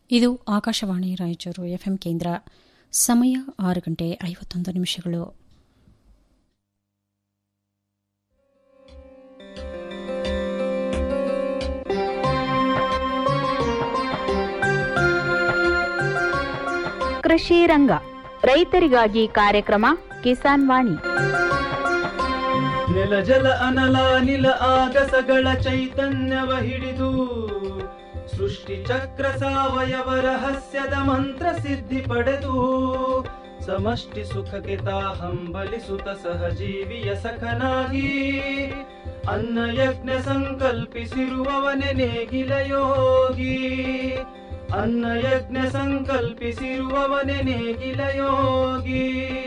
ಇದು ಆಕಾಶವಾಣಿ ರಾಯಚೂರು ಎಫ್ಎಂ ಕೇಂದ್ರ ಸಮಯ ಆರು ಗಂಟೆ ಐವತ್ತೊಂದು ನಿಮಿಷಗಳು ಕೃಷಿ ರಂಗ ರೈತರಿಗಾಗಿ ಕಾರ್ಯಕ್ರಮ ಕಿಸಾನ್ ವಾಣಿ ನೆಲ ಜಲ ಅನಲ ನಿಲ ಆಗಸಗಳ ಚೈತನ್ಯವ ಹಿಡಿದು ಸೃಷ್ಟಿ ಚಕ್ರ ಸಾವಯವ ರಹಸ್ಯದ ಮಂತ್ರ ಸಿದ್ಧಿ ಪಡೆದು ಸಮಷ್ಟಿ ಸುಖಕ್ಕೆ ತಾ ಹಂಬಲಿಸುತ್ತ ಸಹಜೀವಿಯ ಸಖನಾಗಿ ಅನ್ನ ಯಜ್ಞ ಸಂಕಲ್ಪಿಸಿರುವವನೆ ನೇಗಿಲ ಯೋಗಿ ಅನ್ನ ಯಜ್ಞ ಸಂಕಲ್ಪಿಸಿರುವವನೆ ನೇಗಿಲ ಯೋಗಿ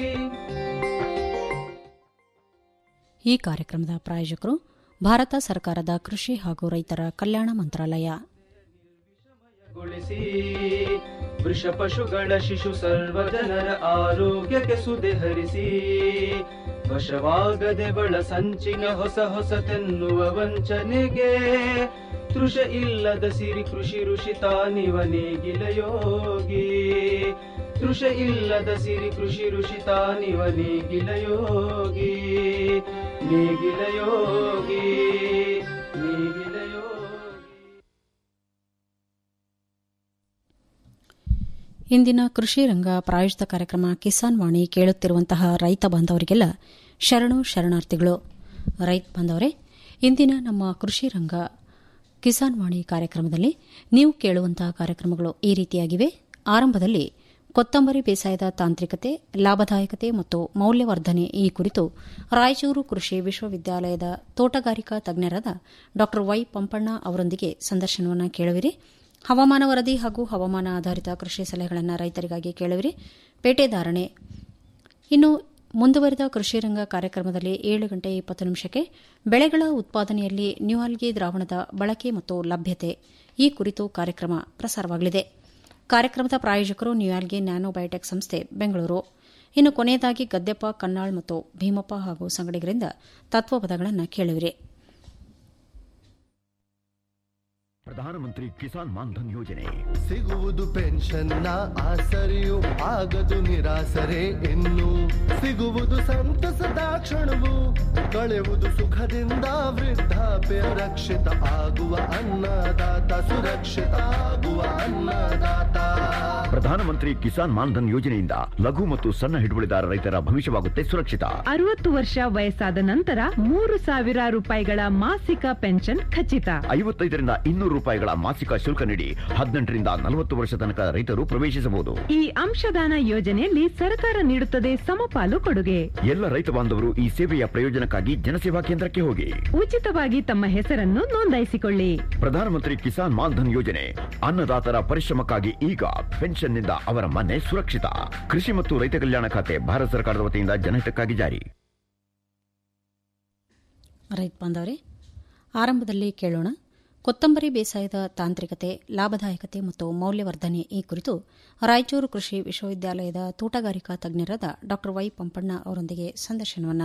ಈ ಕಾರ್ಯಕ್ರಮದ ಪ್ರಾಯೋಜಕರು ಭಾರತ ಸರ್ಕಾರದ ಕೃಷಿ ಹಾಗೂ ರೈತರ ಕಲ್ಯಾಣ ಮಂತ್ರಾಲಯ ಗೊಳಿಸಿ ವೃಷ ಪಶುಗಳ ಶಿಶು ಸರ್ವ ಜನರ ಆರೋಗ್ಯಕ್ಕೆ ಸುದೆ ಹರಿಸಿ ವಶವಾಗದೆ ಬಳ ಸಂಚಿನ ಹೊಸ ಹೊಸತೆನ್ನುವ ವಂಚನೆಗೆ ತೃಷ ಇಲ್ಲದ ಸಿರಿ ಕೃಷಿ ಋಷಿ ತಾನಿವ ನೇಗಿಲ ಯೋಗಿ ತೃಷ ಇಲ್ಲದ ಸಿರಿ ಕೃಷಿ ಋಷಿ ತಾನಿವ ನೇಗಿಲ ಯೋಗಿ ನೇಗಿಲ ಯೋಗಿ ನೇಗಿಲ ಯೋಗಿ ಇಂದಿನ ಕೃಷಿ ರಂಗ ಪ್ರಾಯೋಜಿತ ಕಾರ್ಯಕ್ರಮ ಕಿಸಾನ್ ವಾಣಿ ಕೇಳುತ್ತಿರುವಂತಹ ರೈತ ಬಾಂಧವರಿಗೆಲ್ಲ ಶರಣು ಶರಣಾರ್ಥಿಗಳು ರೈತ ಬಾಂಧವರೇ ಇಂದಿನ ನಮ್ಮ ಕೃಷಿ ರಂಗ ಕಿಸಾನ್ ವಾಣಿ ಕಾರ್ಯಕ್ರಮದಲ್ಲಿ ನೀವು ಕೇಳುವಂತಹ ಕಾರ್ಯಕ್ರಮಗಳು ಈ ರೀತಿಯಾಗಿವೆ ಆರಂಭದಲ್ಲಿ ಕೊತ್ತಂಬರಿ ಬೇಸಾಯದ ತಾಂತ್ರಿಕತೆ ಲಾಭದಾಯಕತೆ ಮತ್ತು ಮೌಲ್ಯವರ್ಧನೆ ಈ ಕುರಿತು ರಾಯಚೂರು ಕೃಷಿ ವಿಶ್ವವಿದ್ಯಾಲಯದ ತೋಟಗಾರಿಕಾ ತಜ್ಞರಾದ ಡಾ ವೈ ಪಂಪಣ್ಣ ಅವರೊಂದಿಗೆ ಸಂದರ್ಶನವನ್ನು ಕೇಳುವಿರಿ ಹವಾಮಾನ ವರದಿ ಹಾಗೂ ಹವಾಮಾನ ಆಧಾರಿತ ಕೃಷಿ ಸಲಹೆಗಳನ್ನು ರೈತರಿಗಾಗಿ ಕೇಳುವಿರಿ ಪೇಟೆ ಧಾರಣೆ ಇನ್ನು ಮುಂದುವರಿದ ಕೃಷಿ ರಂಗ ಕಾರ್ಯಕ್ರಮದಲ್ಲಿ ಏಳು ಗಂಟೆ ಇಪ್ಪತ್ತು ನಿಮಿಷಕ್ಕೆ ಬೆಳೆಗಳ ಉತ್ಪಾದನೆಯಲ್ಲಿ ನ್ಯೂಆಲ್ಗಿ ದ್ರಾವಣದ ಬಳಕೆ ಮತ್ತು ಲಭ್ಯತೆ ಈ ಕುರಿತು ಕಾರ್ಯಕ್ರಮ ಪ್ರಸಾರವಾಗಲಿದೆ ಕಾರ್ಯಕ್ರಮದ ಪ್ರಾಯೋಜಕರು ನ್ಯೂಯಾಲ್ಗಿ ನ್ಯಾನೋಬಯೋಟೆಕ್ ಸಂಸ್ಥೆ ಬೆಂಗಳೂರು ಇನ್ನು ಕೊನೆಯದಾಗಿ ಗದ್ದೆಪ್ಪ ಕನ್ನಾಳ್ ಮತ್ತು ಭೀಮಪ್ಪ ಹಾಗೂ ಸಂಗಡಿಗರಿಂದ ತತ್ವಪದಗಳನ್ನು ಕೇಳುವಿರಿ ಪ್ರಧಾನಮಂತ್ರಿ ಕಿಸಾನ್ ಮಾನ್ಧನ್ ಯೋಜನೆ ಸಿಗುವುದು ಪೆನ್ಷನ್ನ ಆಸರೆಯು ಆಗದು ನಿರಾಸರೆ ಇನ್ನು ಸಿಗುವುದು ಸಂತಸದ ಕ್ಷಣವು ಕಳೆಯುವುದು ಸುಖದಿಂದ ವೃದ್ಧಾಪ್ಯ ರಕ್ಷಿತ ಆಗುವ ಅನ್ನದಾತ ಸುರಕ್ಷಿತ ಆಗುವ ಅನ್ನದಾತ ಪ್ರಧಾನಮಂತ್ರಿ ಕಿಸಾನ್ ಮಾನ್ಧನ್ ಯೋಜನೆಯಿಂದ ಲಘು ಮತ್ತು ಸಣ್ಣ ಹಿಡುವಳಿದಾರ ರೈತರ ಭವಿಷ್ಯವಾಗುತ್ತೆ ಸುರಕ್ಷಿತ ಅರವತ್ತು ವರ್ಷ ವಯಸ್ಸಾದ ನಂತರ ಮೂರು ಸಾವಿರ ರೂಪಾಯಿಗಳ ಮಾಸಿಕ ಪೆನ್ಷನ್ ಖಚಿತ ಐವತ್ತೈದರಿಂದ ಇನ್ನೂರು ರೂಪಾಯಿಗಳ ಮಾಸಿಕ ಶುಲ್ಕ ನೀಡಿ ಹದಿನೆಂಟರಿಂದ ನಲವತ್ತು ವರ್ಷ ತನಕ ರೈತರು ಪ್ರವೇಶಿಸಬಹುದು ಈ ಅಂಶದಾನ ಯೋಜನೆಯಲ್ಲಿ ಸರ್ಕಾರ ನೀಡುತ್ತದೆ ಸಮಪಾಲು ಕೊಡುಗೆ ಎಲ್ಲ ರೈತ ಬಾಂಧವರು ಈ ಸೇವೆಯ ಪ್ರಯೋಜನಕ್ಕಾಗಿ ಜನಸೇವಾ ಕೇಂದ್ರಕ್ಕೆ ಹೋಗಿ ಉಚಿತವಾಗಿ ತಮ್ಮ ಹೆಸರನ್ನು ನೋಂದಾಯಿಸಿಕೊಳ್ಳಿ ಪ್ರಧಾನಮಂತ್ರಿ ಕಿಸಾನ್ ಮಾನ್ಧನ್ ಯೋಜನೆ ಅನ್ನದಾತರ ಪರಿಶ್ರಮಕ್ಕಾಗಿ ಈಗ ಪೆನ್ಷನ್ನಿಂದ ಅವರ ಮನೆ ಸುರಕ್ಷಿತ ಕೃಷಿ ಮತ್ತು ರೈತ ಕಲ್ಯಾಣ ಖಾತೆ ಭಾರತ ಸರ್ಕಾರದ ವತಿಯಿಂದ ಜನಹಿತಕ್ಕಾಗಿ ಜಾರಿ ರೈತ ಬಾಂಧವರೇ ಆರಂಭದಲ್ಲಿ ಕೇಳೋಣ ಕೊತ್ತಂಬರಿ ಬೇಸಾಯದ ತಾಂತ್ರಿಕತೆ ಲಾಭದಾಯಕತೆ ಮತ್ತು ಮೌಲ್ಯವರ್ಧನೆ ಈ ಕುರಿತು ರಾಯಚೂರು ಕೃಷಿ ವಿಶ್ವವಿದ್ಯಾಲಯದ ತೋಟಗಾರಿಕಾ ತಜ್ಞರಾದ ಡಾ ವೈ ಪಂಪಣ್ಣ ಅವರೊಂದಿಗೆ ಸಂದರ್ಶನವನ್ನು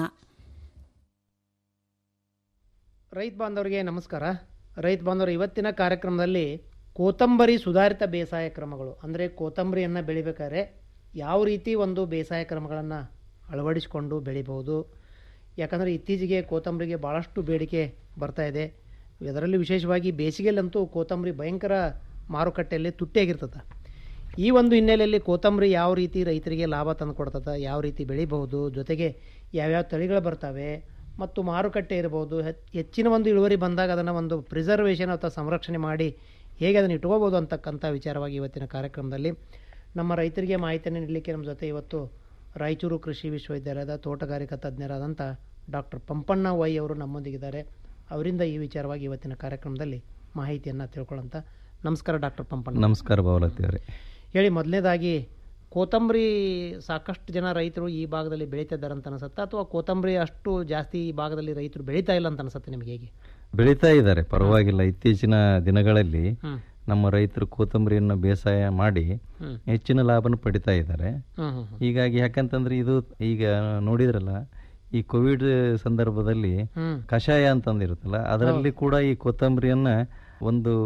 ರೈತ ಬಾಂಧವರಿಗೆ ನಮಸ್ಕಾರ ರೈತ ಬಾಂಧವರು ಇವತ್ತಿನ ಕಾರ್ಯಕ್ರಮದಲ್ಲಿ ಕೋತಂಬರಿ ಸುಧಾರಿತ ಬೇಸಾಯ ಕ್ರಮಗಳು ಅಂದರೆ ಕೋತಂಬರಿಯನ್ನು ಬೆಳಿಬೇಕಾದ್ರೆ ಯಾವ ರೀತಿ ಒಂದು ಬೇಸಾಯ ಕ್ರಮಗಳನ್ನು ಅಳವಡಿಸಿಕೊಂಡು ಬೆಳಿಬೋದು ಯಾಕಂದರೆ ಇತ್ತೀಚೆಗೆ ಕೋತಂಬರಿಗೆ ಭಾಳಷ್ಟು ಬೇಡಿಕೆ ಬರ್ತಾ ಇದೆ ಅದರಲ್ಲಿ ವಿಶೇಷವಾಗಿ ಬೇಸಿಗೆಯಲ್ಲಂತೂ ಕೋತಂಬರಿ ಭಯಂಕರ ಮಾರುಕಟ್ಟೆಯಲ್ಲಿ ತುಟ್ಟಿಯಾಗಿರ್ತದೆ ಈ ಒಂದು ಹಿನ್ನೆಲೆಯಲ್ಲಿ ಕೋತಂಬರಿ ಯಾವ ರೀತಿ ರೈತರಿಗೆ ಲಾಭ ತಂದು ಕೊಡ್ತದೆ ಯಾವ ರೀತಿ ಬೆಳಿಬಹುದು ಜೊತೆಗೆ ಯಾವ್ಯಾವ ತಳಿಗಳು ಬರ್ತವೆ ಮತ್ತು ಮಾರುಕಟ್ಟೆ ಇರ್ಬೋದು ಹೆಚ್- ಹೆಚ್ಚಿನ ಒಂದು ಇಳುವರಿ ಬಂದಾಗ ಅದನ್ನು ಒಂದು ಪ್ರಿಸರ್ವೇಷನ್ ಅಥವಾ ಸಂರಕ್ಷಣೆ ಮಾಡಿ ಹೇಗೆ ಅದನ್ನು ಇಟ್ಕೋಬೋದು ಅಂತಕ್ಕಂಥ ವಿಚಾರವಾಗಿ ಇವತ್ತಿನ ಕಾರ್ಯಕ್ರಮದಲ್ಲಿ ನಮ್ಮ ರೈತರಿಗೆ ಮಾಹಿತಿಯನ್ನು ನೀಡಲಿಕ್ಕೆ ನಮ್ಮ ಜೊತೆ ಇವತ್ತು ರಾಯಚೂರು ಕೃಷಿ ವಿಶ್ವವಿದ್ಯಾಲಯದ ತೋಟಗಾರಿಕಾ ತಜ್ಞರಾದಂಥ ಡಾಕ್ಟರ್ ಪಂಪಣ್ಣ ವೈ ಅವರು ನಮ್ಮೊಂದಿಗಿದ್ದಾರೆ ಅವರಿಂದ ಈ ವಿಚಾರವಾಗಿ ಇವತ್ತಿನ ಕಾರ್ಯಕ್ರಮದಲ್ಲಿ ಮಾಹಿತಿಯನ್ನು ತಿಳ್ಕೊಳ್ಳೋಂಥ ನಮಸ್ಕಾರ ಡಾಕ್ಟರ್ ಪಂಪಣ್ಣ ನಮಸ್ಕಾರ ಬಾವಲತ್ತಿ ಅವರೇ ಹೇಳಿ ಮೊದಲನೇದಾಗಿ ಕೋತಂಬರಿ ಸಾಕಷ್ಟು ಜನ ರೈತರು ಈ ಭಾಗದಲ್ಲಿ ಬೆಳೀತಾ ಇದ್ದಾರೆ ಅಂತ ಅನಿಸುತ್ತೆ ಅಥವಾ ಕೋತಂಬರಿ ಅಷ್ಟು ಜಾಸ್ತಿ ಈ ಭಾಗದಲ್ಲಿ ರೈತರು ಬೆಳೀತಾ ಇಲ್ಲ ಅಂತ ಅನಿಸುತ್ತೆ ನಿಮಗೆ ಹೇಗೆ ಬೆಳೀತಾ ಇದ್ದಾರೆ ಪರವಾಗಿಲ್ಲ ಇತ್ತೀಚಿನ ದಿನಗಳಲ್ಲಿ ಹ್ಮ್. ನಮ್ಮ ರೈತರು ಕೊತ್ತಂಬರಿಯನ್ನು ಬೇಸಾಯ ಮಾಡಿ ಹ್ಮ್. ಹೆಚ್ಚಿನ ಲಾಭನ ಪಡಿತಾ ಇದ್ದಾರೆ ಹ್ಮ್, ಹ್ಮ್, ಹ್ಮ್. ಹೀಗಾಗಿ ಯಾಕಂತಂದ್ರೆ ಇದು ಈಗ ನೋಡಿದ್ರಲ್ಲ ಈ ಕೋವಿಡ್ ಸಂದರ್ಭದಲ್ಲಿ ಹ್ಮ್. ಕಷಾಯ ಅಂತಂದಿರುತ್ತಲ್ಲ ಅದರಲ್ಲಿ ಕೂಡ ಈ ಕೊತ್ತಂಬರಿಯನ್ನ ಒಂದು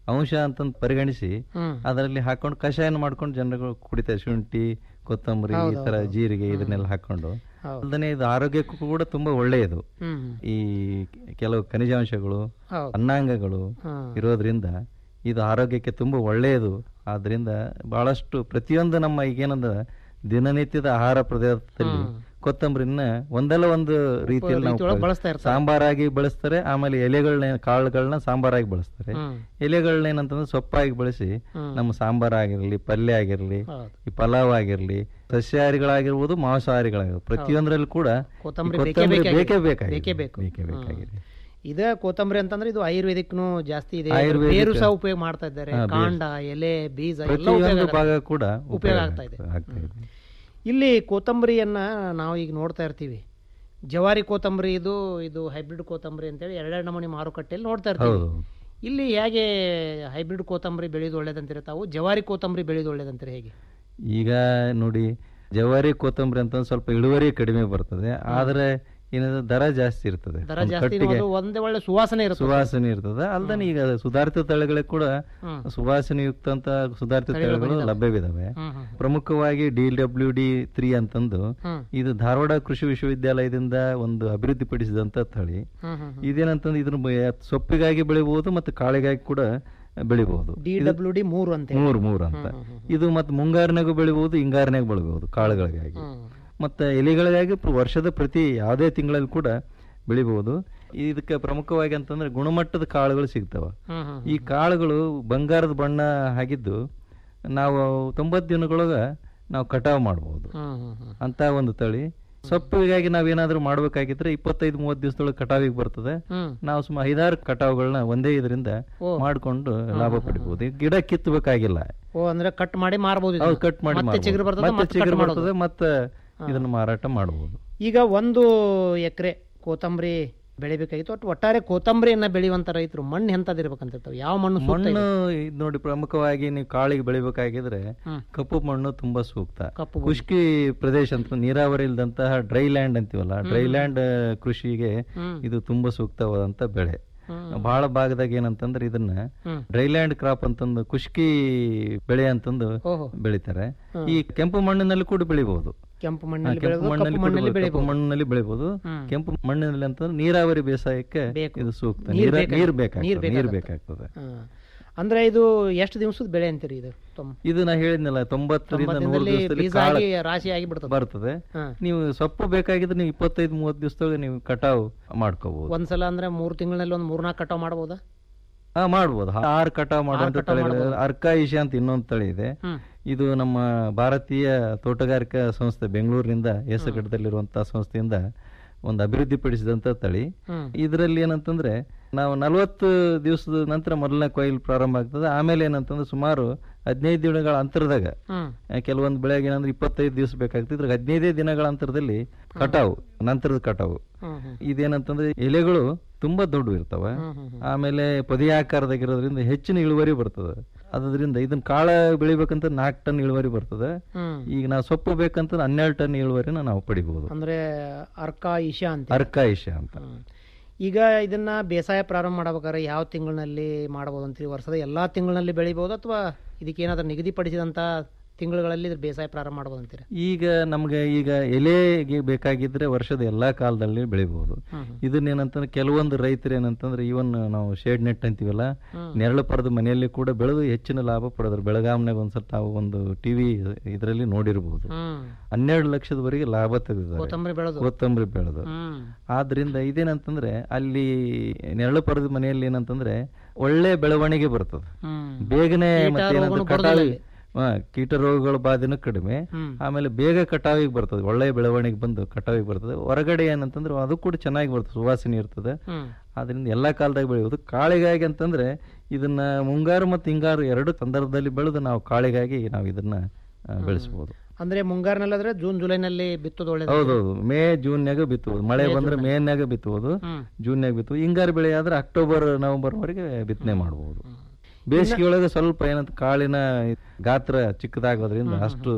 ಅಂಶ ಅಂತಂದು ಪರಿಗಣಿಸಿ ಹ್ಮ್. ಅದರಲ್ಲಿ ಹಾಕೊಂಡು ಕಷಾಯನ ಮಾಡ್ಕೊಂಡು ಜನಗಳು ಕುಡಿತಾರೆ ಶುಂಠಿ ಕೊತ್ತಂಬರಿ ಈ ಹೌದು, ತರ ಹೌದು. ಜೀರಿಗೆ ಇದನ್ನೆಲ್ಲ ಹಾಕೊಂಡು ಹೌದು. ಅಲ್ಲದೆ ಇದು ಆರೋಗ್ಯಕ್ಕೂ ಕೂಡ ತುಂಬಾ ಒಳ್ಳೆಯದು ಹ್ಮ್, ಹ್ಮ್. ಈ ಕೆಲವು ಖನಿಜಾಂಶಗಳು ಹೌದು. ಅನ್ನಾಂಗಗಳು ಹ್ಮ್. ಇರೋದ್ರಿಂದ ಇದು ಆರೋಗ್ಯಕ್ಕೆ ತುಂಬಾ ಒಳ್ಳೆಯದು ಆದ್ರಿಂದ ಬಹಳಷ್ಟು ಪ್ರತಿಯೊಂದು ನಮ್ಮ ಈಗೇನಂದ ದಿನನಿತ್ಯದ ಆಹಾರ ಪದಾರ್ಥದಲ್ಲಿ ಕೊತ್ತಂಬರಿನ ಒಂದಲ್ಲ ಒಂದು ರೀತಿಯಲ್ಲಿ ರೀತಿಯೊಳಗೆ ನಾವು ಬಳಸ್ತಾ ಇರ್ತಾರೆ. ಸಾಂಬಾರಾಗಿ ಬಳಸ್ತಾರೆ ಆಮೇಲೆ ಎಲೆಗಳನ್ನ ಕಾಳುಗಳನ್ನ ಸಾಂಬಾರಾಗಿ ಬಳಸ್ತಾರೆ ಹ್ಮ್. ಎಲೆಗಳನ್ನ ಏನಂತಂದ್ರೆ ಸೊಪ್ಪಾಗಿ ಬಳಸಿ ಹ್ಮ್. ನಮ್ಮ ಸಾಂಬಾರ್ ಆಗಿರ್ಲಿ ಪಲ್ಯ ಆಗಿರ್ಲಿ ಹೌದು. ಈ ಪಲಾವ್ ಆಗಿರ್ಲಿ ಸಸ್ಯಾಹಾರಿಗಳಾಗಿರ್ಬೋದು ಮಾಂಸಾಹಾರಿಗಳಾಗಿರ್ಬೋದು ಪ್ರತಿಯೊಂದರಲ್ಲೂ ಕೂಡ ಈ ಕೊತ್ತಂಬರಿ ಬೇಕೇ ಕೊತ್ತಂಬರಿ ಬೇಕಾಗಿದೆ. ಬೇಕೇ ಬೇಕಾಗಿದೆ ಬೇಕೇ ಬೇಕು. ಬೇಕೇ ಹ್ಮ್. ಬೇಕಾಗಿದೆ ಇದ ಕೊತ್ತಂಬರಿ ಅಂತಂದ್ರೆ ಇದು ಆಯುರ್ವೇದಿಕ್ನು ಜಾಸ್ತಿ ಇದೆ ಆಯುರ್ವೇದಿಕ್- ಬೇರು ಸಹ ಉಪಯೋಗ ಮಾಡ್ತಾ ಇದ್ದಾರೆ ಹಾ, ಬೇರು. ಕಾಂಡ ಎಲೆ ಬೀಜ ಎಲ್ಲ ಪ್ರತಿಯೊಂದು ಉಪಯೋಗ ಭಾಗ ಆಗತ್ತೆ. ಕೂಡ ಉಪಯೋಗ ಆಗ್ತಾ ಇದೆ ಆಗ್ತಾ ಇದೆ ಇಲ್ಲಿ ಕೊತ್ತಂಬರಿಯನ್ನ ನಾವು ಈಗ ನೋಡ್ತಾ ಇರ್ತೀವಿ ಜವಾರಿ ಕೊತ್ತಂಬರಿ ಇದು ಇದು ಹೈಬ್ರಿಡ್ ಕೊತ್ತಂಬರಿ ಅಂತೇಳಿ ಎರಡೆರಡು ನಮೂನಿ ಮಾರುಕಟ್ಟೆಯಲ್ಲಿ ನೋಡ್ತಾ ಇರ್ತೀವಿ ಹೌದು ಇಲ್ಲಿ ಹೇಗೆ ಹೈಬ್ರಿಡ್ ಕೊತ್ತಂಬರಿ ಬೆಳೆಯೋದು ಒಳ್ಳೇದಂತೀರ ತಾವು ಜವಾರಿ ಕೊತ್ತಂಬರಿ ಬೆಳೆಯೋದು ಒಳ್ಳೇದಂತೀರ ಹೇಗೆ ಈಗ ನೋಡಿ ಜವಾರಿ ಕೊತ್ತಂಬರಿ ಅಂತ ಸ್ವಲ್ಪ ಇಳುವರಿ ಕಡಿಮೆ ಬರ್ತದೆ ಆದ್ರೆ ಏನಿದೆ ದರ ಜಾಸ್ತಿ ಇರ್ತದೆ ದರ ಒಂದು ಜಾಸ್ತಿ ಕಟ್ಟಿಗೆ ಅದು ಒಂದೇ ಒಳ್ಳೆ ಸುವಾಸನೆ ಇರುತ್ತೆ ಸುವಾಸನೆ ಇರ್ತದೆ ಅಲ್ದನೆ ಈಗ ಸುಧಾರಿತ ತಳಿಗಳಿಗೆ ಕೂಡ ಹ್ಮ್. ಸುವಾಸನೆ ಯುಕ್ತ ಅಂತ ಸುಧಾರಿತ ತಳಿಗಳು ತಳಿಗಳು ಬಂದಿದಾವೆ. ಲಭ್ಯವಿದಾವೆ ಹ್ಮ್, ಹ್ಮ್. ಪ್ರಮುಖವಾಗಿ ಡಿ ಡಬ್ಲ್ಯೂ ಡಿ ತ್ರೀ ಅಂತಂದು ಹ್ಮ್. ಇದು ಧಾರವಾಡ ಕೃಷಿ ವಿಶ್ವವಿದ್ಯಾಲಯದಿಂದ ಒಂದು ಅಭಿವೃದ್ಧಿಪಡಿಸಿದಂತ ತಳಿ ಹ್ಮ್, ಹ್ಮ್, ಇದೇನಂತಂದ್ರೆ ಇದನ್ನ ಬ- ಸೊಪ್ಪಿಗಾಗಿ ಬೆಳಿಬಹುದು ಮತ್ತು ಕಾಳಿಗಾಗಿ ಕೂಡ ಬೆಳಿಬಹುದು ಡಿ ಡಬ್ಲ್ಯೂ ಡಿ ಮೂರು ಅಂತ ಮೂರು ಮೂರು ಅಂತ ಇದು ಮತ್ತೆ ಮುಂಗಾರಿನಾಗೂ ಬೆಳಿಬಹುದು ಹಿಂಗಾರಿನಾಗ ಬೆಳಿಬಹುದು ಕಾಳುಗಳಿಗಾಗಿ ಮತ್ತೆ ಎಲೆಗಳಿಗಾಗಿ ಪ್ರ- ವರ್ಷದ ಪ್ರತಿ ಯಾವುದೇ ತಿಂಗಳಲ್ಲಿ ಕೂಡ ಬೆಳಿಬಹುದು ಇದಕ್ಕೆ ಪ್ರಮುಖವಾಗಿ ಅಂತಂದ್ರೆ ಗುಣಮಟ್ಟದ ಕಾಳುಗಳು ಸಿಗ್ತವ ಹ್ಮ್, ಹ್ಮ್, ಈ ಕಾಳುಗಳು ಬಂಗಾರದ ಬಣ್ಣ ಆಗಿದ್ದು ನಾವು ತೊಂಬತ್ತು ದಿನಗಳೊಳಗ ನಾವು ಕಟಾವು ಮಾಡಬಹುದು ಹ್ಮ್, ಹ್ಮ್, ಹ್ಮ್. ಅಂತ ಒಂದು ತಳಿ ಸೊಪ್ಪಿಗಾಗಿ ನಾವೇನಾದ್ರೂ ಮಾಡ್ಬೇಕಾಗಿದ್ರೆ ಇಪ್ಪತ್ತೈದು ಮೂವತ್ತು ದಿವಸದೊಳಗೆ ಕಟಾವಿಗೆ ಬರ್ತದೆ ಹ್ಮ್. ನಾವು ಸುಮಾರು ಐದಾರು ಕಟಾವುಗಳನ್ನ ಒಂದೇ ಇದರಿಂದ ಮಾಡ್ಕೊಂಡು ಲಾಭ ಪಡಿಬಹುದು ಈ ಗಿಡ ಕಿತ್ತಬೇಕಾಗಿಲ್ಲ ಓ ಅಂದ್ರೆ ಕಟ್ ಮಾಡಿ ಮಾರಬಹುದು ಹೌದು ಕಟ್ ಮಾಡಿ ಮತ್ತೆ ಮಾರ್ಬೋದು. ಚಿಗುರು ಬರ್ತದೆ ಮತ್ತೆ ಮತ್ತೆ ಚಿಗುರು ಕಟ್ ಮಾಡೋದು. ಬರ್ತದೆ ಮತ್ತೆ ಇದನ್ನ ಮಾರಾಟ ಮಾಡಬಹುದು ಈಗ ಒಂದು ಎಕರೆ ಕೊತ್ತಂಬರಿ ಬೆಳಿಬೇಕಾಗಿತ್ತು ಒಟ್ಟು ಒಟ್ಟಾರೆ ಕೊತ್ತಂಬರಿಯನ್ನ ಬೆಳೆಯುವಂತ ರೈತರು ಮಣ್ಣು ಎಂತದಿರ್ಬೇಕಂತಿರ್ತಾವೆ ಯಾವ ಮಣ್ಣು ಸೂಕ್ತ ಮಣ್ಣು ಇದೆ? ಇದ್ ನೋಡಿ ಪ್ರಮುಖವಾಗಿ ನೀವು ಕಾಳಿಗೆ ಬೆಳಿಬೇಕಾಗಿದ್ರೆ ಹ್ಮ್. ಕಪ್ಪು ಮಣ್ಣು ತುಂಬಾ ಸೂಕ್ತ ಕಪ್ಪು ಮಣ್ಣು. ಖುಷ್ಕಿ ಪ್ರದೇಶ ಅಂತ ನೀರಾವರಿ ಇಲ್ದಂತಹ ಡ್ರೈ ಲ್ಯಾಂಡ್ ಅಂತೀವಲ್ಲ ಡ್ರೈ ಲ್ಯಾಂಡ್ ಕೃಷಿಗೆ ಹ್ಮ್. ಇದು ತುಂಬಾ ಸೂಕ್ತವಾದಂತ ಬೆಳೆ ಬಹಳ ಭಾಗದಾಗ ಏನಂತಂದ್ರೆ ಇದನ್ನ ಹ್ಮ್. ಡ್ರೈಲ್ಯಾಂಡ್ ಕ್ರಾಪ್ ಅಂತಂದು ಖುಷ್ಕಿ ಬೆಳೆ ಅಂತಂದು ಓಹೋ. ಬೆಳಿತಾರೆ ಈ ಕೆಂಪು ಮಣ್ಣಿನಲ್ಲಿ ಕೂಡ ಬೆಳಿಬಹುದು ಕೆಂಪು ಹಾ, ಮಣ್ಣಲ್ಲಿ ಕೆಂಪು ಬೆಳೆದು ಮಣ್ಣಲ್ಲಿ ಕಪ್ಪು ಕೂಡ ಮಣ್ಣಲ್ಲಿ ಬೆಳಿ- ಕಪ್ಪು ಬೆಳಿಬಹುದು ಮಣ್ಣಿನಲ್ಲಿ ಬೆಳಿಬಹುದು ಹ್ಮ್. ಕೆಂಪು ಮಣ್ಣಿನಲ್ಲಿ ಅಂತಂದ್ರೆ ನೀರಾವರಿ ಬೇಸಾಯಕ್ಕೆ ಬೇಕು. ಇದು ಸೂಕ್ತ ನೀರ್ ನೀರ- ಬೇಕಾಗುತ್ತೆ. ನೀರ್ ನೀರ್ ಬೇಕಾಗ್ತದೆ ನೀರ್ ಬೇಕಾಗತ್ತೆ. ಬೇಕಾಗ್ತದೆ ಅಂದ್ರೆ ಇದು ಎಷ್ಟು ದಿವಸದ ಬೆಳೆ ಅಂತೀರಿ ಇದು ತೊಂಬ- ಇದು ನಾ ಹೇಳಿದ್ನಲ್ಲ ತೊಂಬತ್ತರಿಂದ ನೂರು ತೊಂಬತ್ತರಲ್ಲಿ ದಿವಸದಲ್ಲಿ ಬೀಜ ಕಾಳು ಆಗಿ ರಾಶಿ ಆಗಿ ಬಿಡ್ತದೆ ಬರ್ತದೆ ಹಾ. ನೀವು ಸೊಪ್ಪು ಬೇಕಾಗಿದ್ರೆ ನೀವು ಇಪ್ಪತ್ತೈದು ಮೂವತ್ತು ದಿವಸದೊಳಗೆ ನೀವು ಕಟಾವು ಮಾಡ್ಕೋಬಹುದು ಒಂದ್ಸಲ ಅಂದ್ರೆ ಮೂರು ತಿಂಗಳಲ್ಲಿ ಒಂದು ಮೂರ್ನಾಲ್ಕು ಕಟಾವ್ ಮಾಡಬಹುದಾ ಹಾ ಮಾಡ್ಬೋದು ಆರು ಕಟಾವು ಮಾಡುವಂತ ಕಟಾವ್ ತಳಿಗಳು ಮಾಡ್ಬೋದು. ಅರ್ಕಾಯಿಷ ಅಂತ ಇನ್ನೊಂದು ತಳಿ ಇದೆ ಹ್ಮ್. ಇದು ನಮ್ಮ ಭಾರತೀಯ ತೋಟಗಾರಿಕಾ ಸಂಸ್ಥೆ ಬೆಂಗಳೂರಿನಿಂದ ಏಸಗಡದಲ್ಲಿರುವಂತಹ ಸಂಸ್ಥೆಯಿಂದ ಒಂದು ಅಭಿವೃದ್ಧಿಪಡಿಸಿದಂತ ತಳಿ ಹ್ಮ್. ಇದರಲ್ಲಿ ಏನಂತಂದ್ರೆ ನಾವು ನಲವತ್ತು ದಿವಸದ ನಂತರ ಮೊದಲನೇ ಕೊಯ್ಲು ಪ್ರಾರಂಭ ಆಗ್ತದೆ ಆಮೇಲೆ ಏನಂತಂದ್ರೆ ಸುಮಾರು ಹದಿನೈದು ದಿನಗಳ ಅಂತರದಾಗ ಹ್ಮ್. ಆ, ಕೆಲವೊಂದು ಬೆಳೆಗೆ ಏನಂದ್ರೆ ಇಪ್ಪತ್ತೈದು ದಿವಸ ಬೇಕಾಗ್ತಿದ್ರೆ ಹದಿನೈದೇ ದಿನಗಳ ಅಂತರದಲ್ಲಿ ಕಟಾವು ನಂತರದ ಕಟಾವು ಹ್ಮ್, ಹ್ಮ್. ಇದೇನಂತಂದ್ರೆ ಎಲೆಗಳು ತುಂಬಾ ದೊಡ್ಡ ಇರ್ತಾವ ಆಮೇಲೆ ಪೊದೆಯಾಕಾರದಾಗಿರೋದ್ರಿಂದ ಹೆಚ್ಚಿನ ಇಳುವರಿ ಬರ್ತದೆ ಅದರಿಂದ ಇದನ್ನ ಕಾಳ ಬೆಳಿಬೇಕಂತ ನಾಲ್ಕು ಟನ್ ಇಳುವರಿ ಬರ್ತದೆ ಹ್ಮ್. ಈಗ ನಾವು ಸೊಪ್ಪು ಬೇಕಂತ ಹನ್ನೆರಡು ಟನ್ ಇಳುವರಿನ ನಾವು ಪಡಿಬಹುದು ಅಂದ್ರೆ ಅರ್ಕ ಇಶಾ ಅಂತ ಅರ್ಕಾಯಿಷ ಅಂತ ಹ್ಮ್. ಈಗ ಇದನ್ನ ಬೇಸಾಯ ಪ್ರಾರಂಭ ಮಾಡಬೇಕಾದ್ರೆ ಯಾವ ತಿಂಗಳಿನಲ್ಲಿ ಮಾಡಬಹುದು ಅಂತೀರಿ ವರ್ಷದ ಎಲ್ಲಾ ತಿಂಗಳಿನಲ್ಲಿ ಬೆಳಿಬಹುದು ಅಥವಾ ಇದಕ್ಕೆ ಏನಾದ್ರೂ ನಿಗದಿಪಡಿಸಿದಂತ ತಿಂಗಳುಗಳಲ್ಲಿ ಇದ್ರ ಬೇಸಾಯ ಪ್ರಾರಂಭ ಮಾಡಬಹುದು ಅಂತೀರಿ ಈಗ ನಮ್ಗೆ ಈಗ ಎಲೆಗೆ ಬೇಕಾಗಿದ್ರೆ ವರ್ಷದ ಎಲ್ಲಾ ಕಾಲದಲ್ಲಿ ಬೆಳಿಬಹುದು ಇದನ್ನೇನಂತಂದ್ರೆ ಕೆಲವೊಂದು ರೈತರು ಏನಂತಂದ್ರೆ ಇವನ್ ನಾವು ಶೇಡ್ ನೆಟ್ ಅಂತೀವಲ್ಲ ನೆರಳು ಪಡೆದ ಮನೆಯಲ್ಲಿ ಕೂಡ ಬೆಳೆದು ಹೆಚ್ಚಿನ ಲಾಭ ಪಡೆದ್ರು ಬೆಳಗಾಂನಾಗ ಒಂದ್ಸಲ ತಾವು ಒಂದು ಟಿವಿ ಇದರಲ್ಲಿ ನೋಡಿರಬಹುದು ಹ್ಮ್ ಹನ್ನೆರಡು ಲಕ್ಷದವರೆಗೆ ಲಾಭ ತೆಗೆದಿದ್ದಾರೆ ಕೊತ್ತಂಬರಿ ಬೆಳೆದು ಕೊತ್ತಂಬರಿ ಬೆಳೆದು ಹ್ಮ್ ಆದ್ರಿಂದ ಇದೇನಂತಂದ್ರೆ ಅಲ್ಲಿ ನೆರಳು ಪಡೆದ ಮನೆಯಲ್ಲಿ ಏನಂತಂದ್ರೆ ಒಳ್ಳೆ ಬೆಳವಣಿಗೆ ಬರ್ತದೆ ಹ್ಮ್ ಬೇಗನೆ ಕೀಟ ಮತ್ತೆ ಏನಂದ್ರೆ ರೋಗನು ಕಟಾವಿ ಬರೋದಿಲ್ಲ ಹಾ, ಕೀಟ ರೋಗಗಳ ಬಾಧೆನೂ ಕಡಿಮೆ ಹ್ಮ್. ಆಮೇಲೆ ಬೇಗ ಕಟಾವಿಗೆ ಬರ್ತದೆ ಒಳ್ಳೆ ಬೆಳವಣಿಗೆ ಬಂದು ಕಟಾವಿಗೆ ಬರ್ತದೆ ಹೊರಗಡೆ ಏನಂತಂದ್ರೆ ಅದು ಕೂಡ ಚೆನ್ನಾಗಿ ಬರ್ತದೆ ಸುವಾಸನೆ ಇರ್ತದೆ ಹ್ಮ್ ಆದ್ರಿಂದ ಎಲ್ಲಾ ಕಾಲದಾಗ ಬೆಳೆಯೋದು ಕಾಳಿಗಾಗಿ ಅಂತಂದ್ರೆ ಇದನ್ನ ಮುಂಗಾರು ಮತ್ತು ಹಿಂಗಾರು ಎರಡು ಸಂದರ್ಭದಲ್ಲಿ ಬೆಳೆದು ನಾವು ಕಾಳಿಗಾಗಿ ನಾವು ಇದನ್ನ ಆ, ಬೆಳೆಸಬಹುದು ಅಂದ್ರೆ ಮುಂಗಾರಿನಲ್ಲಾದ್ರೆ ಜೂನ್ ಜುಲೈನಲ್ಲಿ ಬಿತ್ತೋದು ಒಳ್ಳೇದು ಹೌದೌದು ಮೇ ಜೂನ್ಯಾಗ ಬಿತ್ತಬಹುದು ಮಳೆ ಬಂದ್ರೆ ಮೇನ್ಯಾಗ ಬಿತ್ತಬಹುದು ಹ್ಮ್. ಜೂನ್ಯಾಗ ಬಿತ್ತಬಹುದು ಹಿಂಗಾರು ಬೆಳೆ ಆದ್ರೆ ಅಕ್ಟೋಬರ್ ನವೆಂಬರ್ ವರೆಗೆ ಬಿತ್ತನೆ ಮಾಡಬಹುದು ಬೇಸಿಗೆ ಒಳಗೆ ಸ್ವಲ್ಪ ಏನಂತ ಕಾಳಿನ ಗಾತ್ರ ಚಿಕ್ಕದಾಗೋದ್ರಿಂದ ಅಷ್ಟು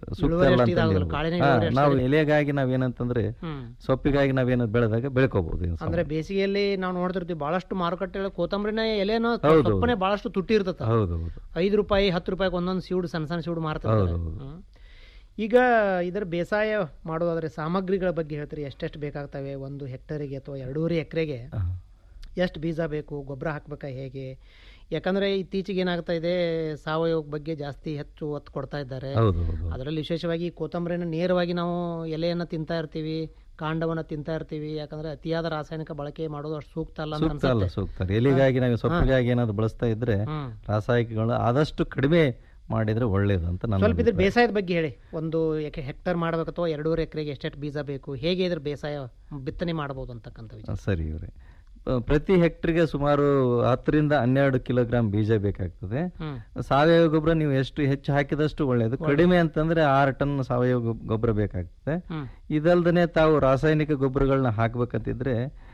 ಸೂಕ್ತ ಇಳುವರಿ ಅಲ್ಲ ಅಷ್ಟು ಅಂತ ಇದಾಗೋದಿಲ್ಲ, ಹೇಳ್ಬೋದು. ಕಾಳಿನ ಹಾ, ಇಳುವರಿ ಅಷ್ಟು ನಾವು ಇದೆ. ಎಲೆಗಾಗಿ ನಾವೇನಂತಂದ್ರೆ ಹ್ಮ್. ಸೊಪ್ಪಿಗಾಗಿ ನಾವೇನು ಬೆಳೆದಾಗ ಬೆಳ್ಕೋಬಹುದು ಇನ್ನು ಅಂದ್ರೆ ಬೇಸಿಗೆಯಲ್ಲಿ ನಾವು ನೋಡ್ತಿರ್ತೀವಿ ಬಹಳಷ್ಟು ಮಾರುಕಟ್ಟೆ ಕೊತ್ತಂಬರಿನ ಎಲೆನೋ ಹೌದು, ಸೊಪ್ಪನೆ ಹೌದು. ಬಹಳಷ್ಟು ತುಟ್ಟಿ ಇರ್ತದೆ ಹೌದು ಹೌದು ಐದು ರೂಪಾಯಿ ಹತ್ತು ರೂಪಾಯಿಗೆ ಒಂದೊಂದು ಸೀಡು ಸಣ್ಣ ಸಣ್ಣ ಸೀಡು ಮಾರ್ತಾರೆ ಹೌದು, ಹೌದು. ಹ್ಮ್. ಈಗ ಇದರ ಬೇಸಾಯ ಮಾಡೋದಾದ್ರೆ ಸಾಮಗ್ರಿಗಳ ಬಗ್ಗೆ ಹೇಳ್ತೀರಿ ಎಷ್ಟೆಷ್ಟು ಬೇಕಾಗ್ತವೆ ಒಂದು ಹೆಕ್ಟರಿಗೆ ಅಥವಾ ಎರಡೂವರೆ ಎಕರೆಗೆ ಎಷ್ಟು ಬೀಜ ಬೇಕು ಗೊಬ್ಬರ ಹಾಕ್ಬೇಕಾ ಹೇಗೆ ಯಾಕಂದ್ರೆ ಇತ್ತೀಚೆಗೆ ಏನಾಗ್ತಾ ಇದೆ ಸಾವಯವ ಬಗ್ಗೆ ಜಾಸ್ತಿ ಹೆಚ್ಚು ಒತ್ತು ಕೊಡ್ತಾ ಇದ್ದಾರೆ ಹೌದು, ಹೌದು. ಅದರಲ್ಲಿ ವಿಶೇಷವಾಗಿ ಕೊತ್ತಂಬರಿನ ನೇರವಾಗಿ ನಾವು ಎಲೆಯನ್ನು ತಿಂತಾ ಇರ್ತೀವಿ ಕಾಂಡವನ್ನ ತಿಂತಾ ಇರ್ತೀವಿ ಯಾಕಂದ್ರೆ ಅತಿಯಾದ ರಾಸಾಯನಿಕ ಬಳಕೆ ಮಾಡೋದು ಅಷ್ಟು ಸೂಕ್ತ ಅಲ್ಲ ಅಂತ ಸೂಕ್ತ ಅಲ್ಲ ಅನ್ಸುತ್ತೆ. ಸೂಕ್ತ ಎಲಿಗಾಗಿ ನಾವು ಸೊಪ್ಪಿಗಾಗಿ ಏನಾದ್ರು ಬಳಸ್ತಾ ಇದ್ರೆ ಹ್ಮ್. ರಾಸಾಯನಿಕಗಳು ಆದಷ್ಟು ಕಡಿಮೆ ಮಾಡಿದ್ರೆ ಒಳ್ಳೇದು ಅಂತ ನನ್ನ ಸ್ವಲ್ಪ ಇದ್ರ ಅಭಿಪ್ರಾಯ. ಬೇಸಾಯದ ಬಗ್ಗೆ ಹೇಳಿ ಒಂದು ಎಕೆ ಹೆಕ್ಟರ್ ಮಾಡ್ಬೇಕು ಅಥವಾ ಎರಡೂವರೆ ಎಕರೆಗೆ ಎಷ್ಟೆಷ್ಟು ಬೀಜ ಬೇಕು ಹೇಗೆ ಇದ್ರ ಬೇಸಾಯ ಬಿತ್ತನೆ ಮಾಡಬಹುದು ಅಂತಕ್ಕಂಥ ವಿಚಾರ ಸರಿ ಇವ್ರೆ ಆ, ಪ್ರತಿ ಹೆಕ್ಟರ್ಗೆ ಸುಮಾರು ಹತ್ತರಿಂದ ಹನ್ನೆರಡು ಕಿಲೋಗ್ರಾಂ ಬೀಜ ಬೇಕಾಗ್ತದೆ ಹ್ಮ್. ಸಾವಯವ ಗೊಬ್ಬರ ನೀವು ಎಷ್ಟು ಹೆಚ್ಚು ಹಾಕಿದಷ್ಟು ಒಳ್ಳೆಯದು ಕಡಿಮೆ ಅಂತಂದ್ರೆ ಆರು ಟನ್ ಸಾವಯವ ಗೊಬ್- ಗೊಬ್ಬರ ಬೇಕಾಗ್ತದೆ ಹ್ಮ್. ಇದಲ್ದನೆ ತಾವು ರಾಸಾಯನಿಕ ಗೊಬ್ಬರಗಳನ್ನ ಹಾಕ್ಬೇಕಂತಿದ್ರೆ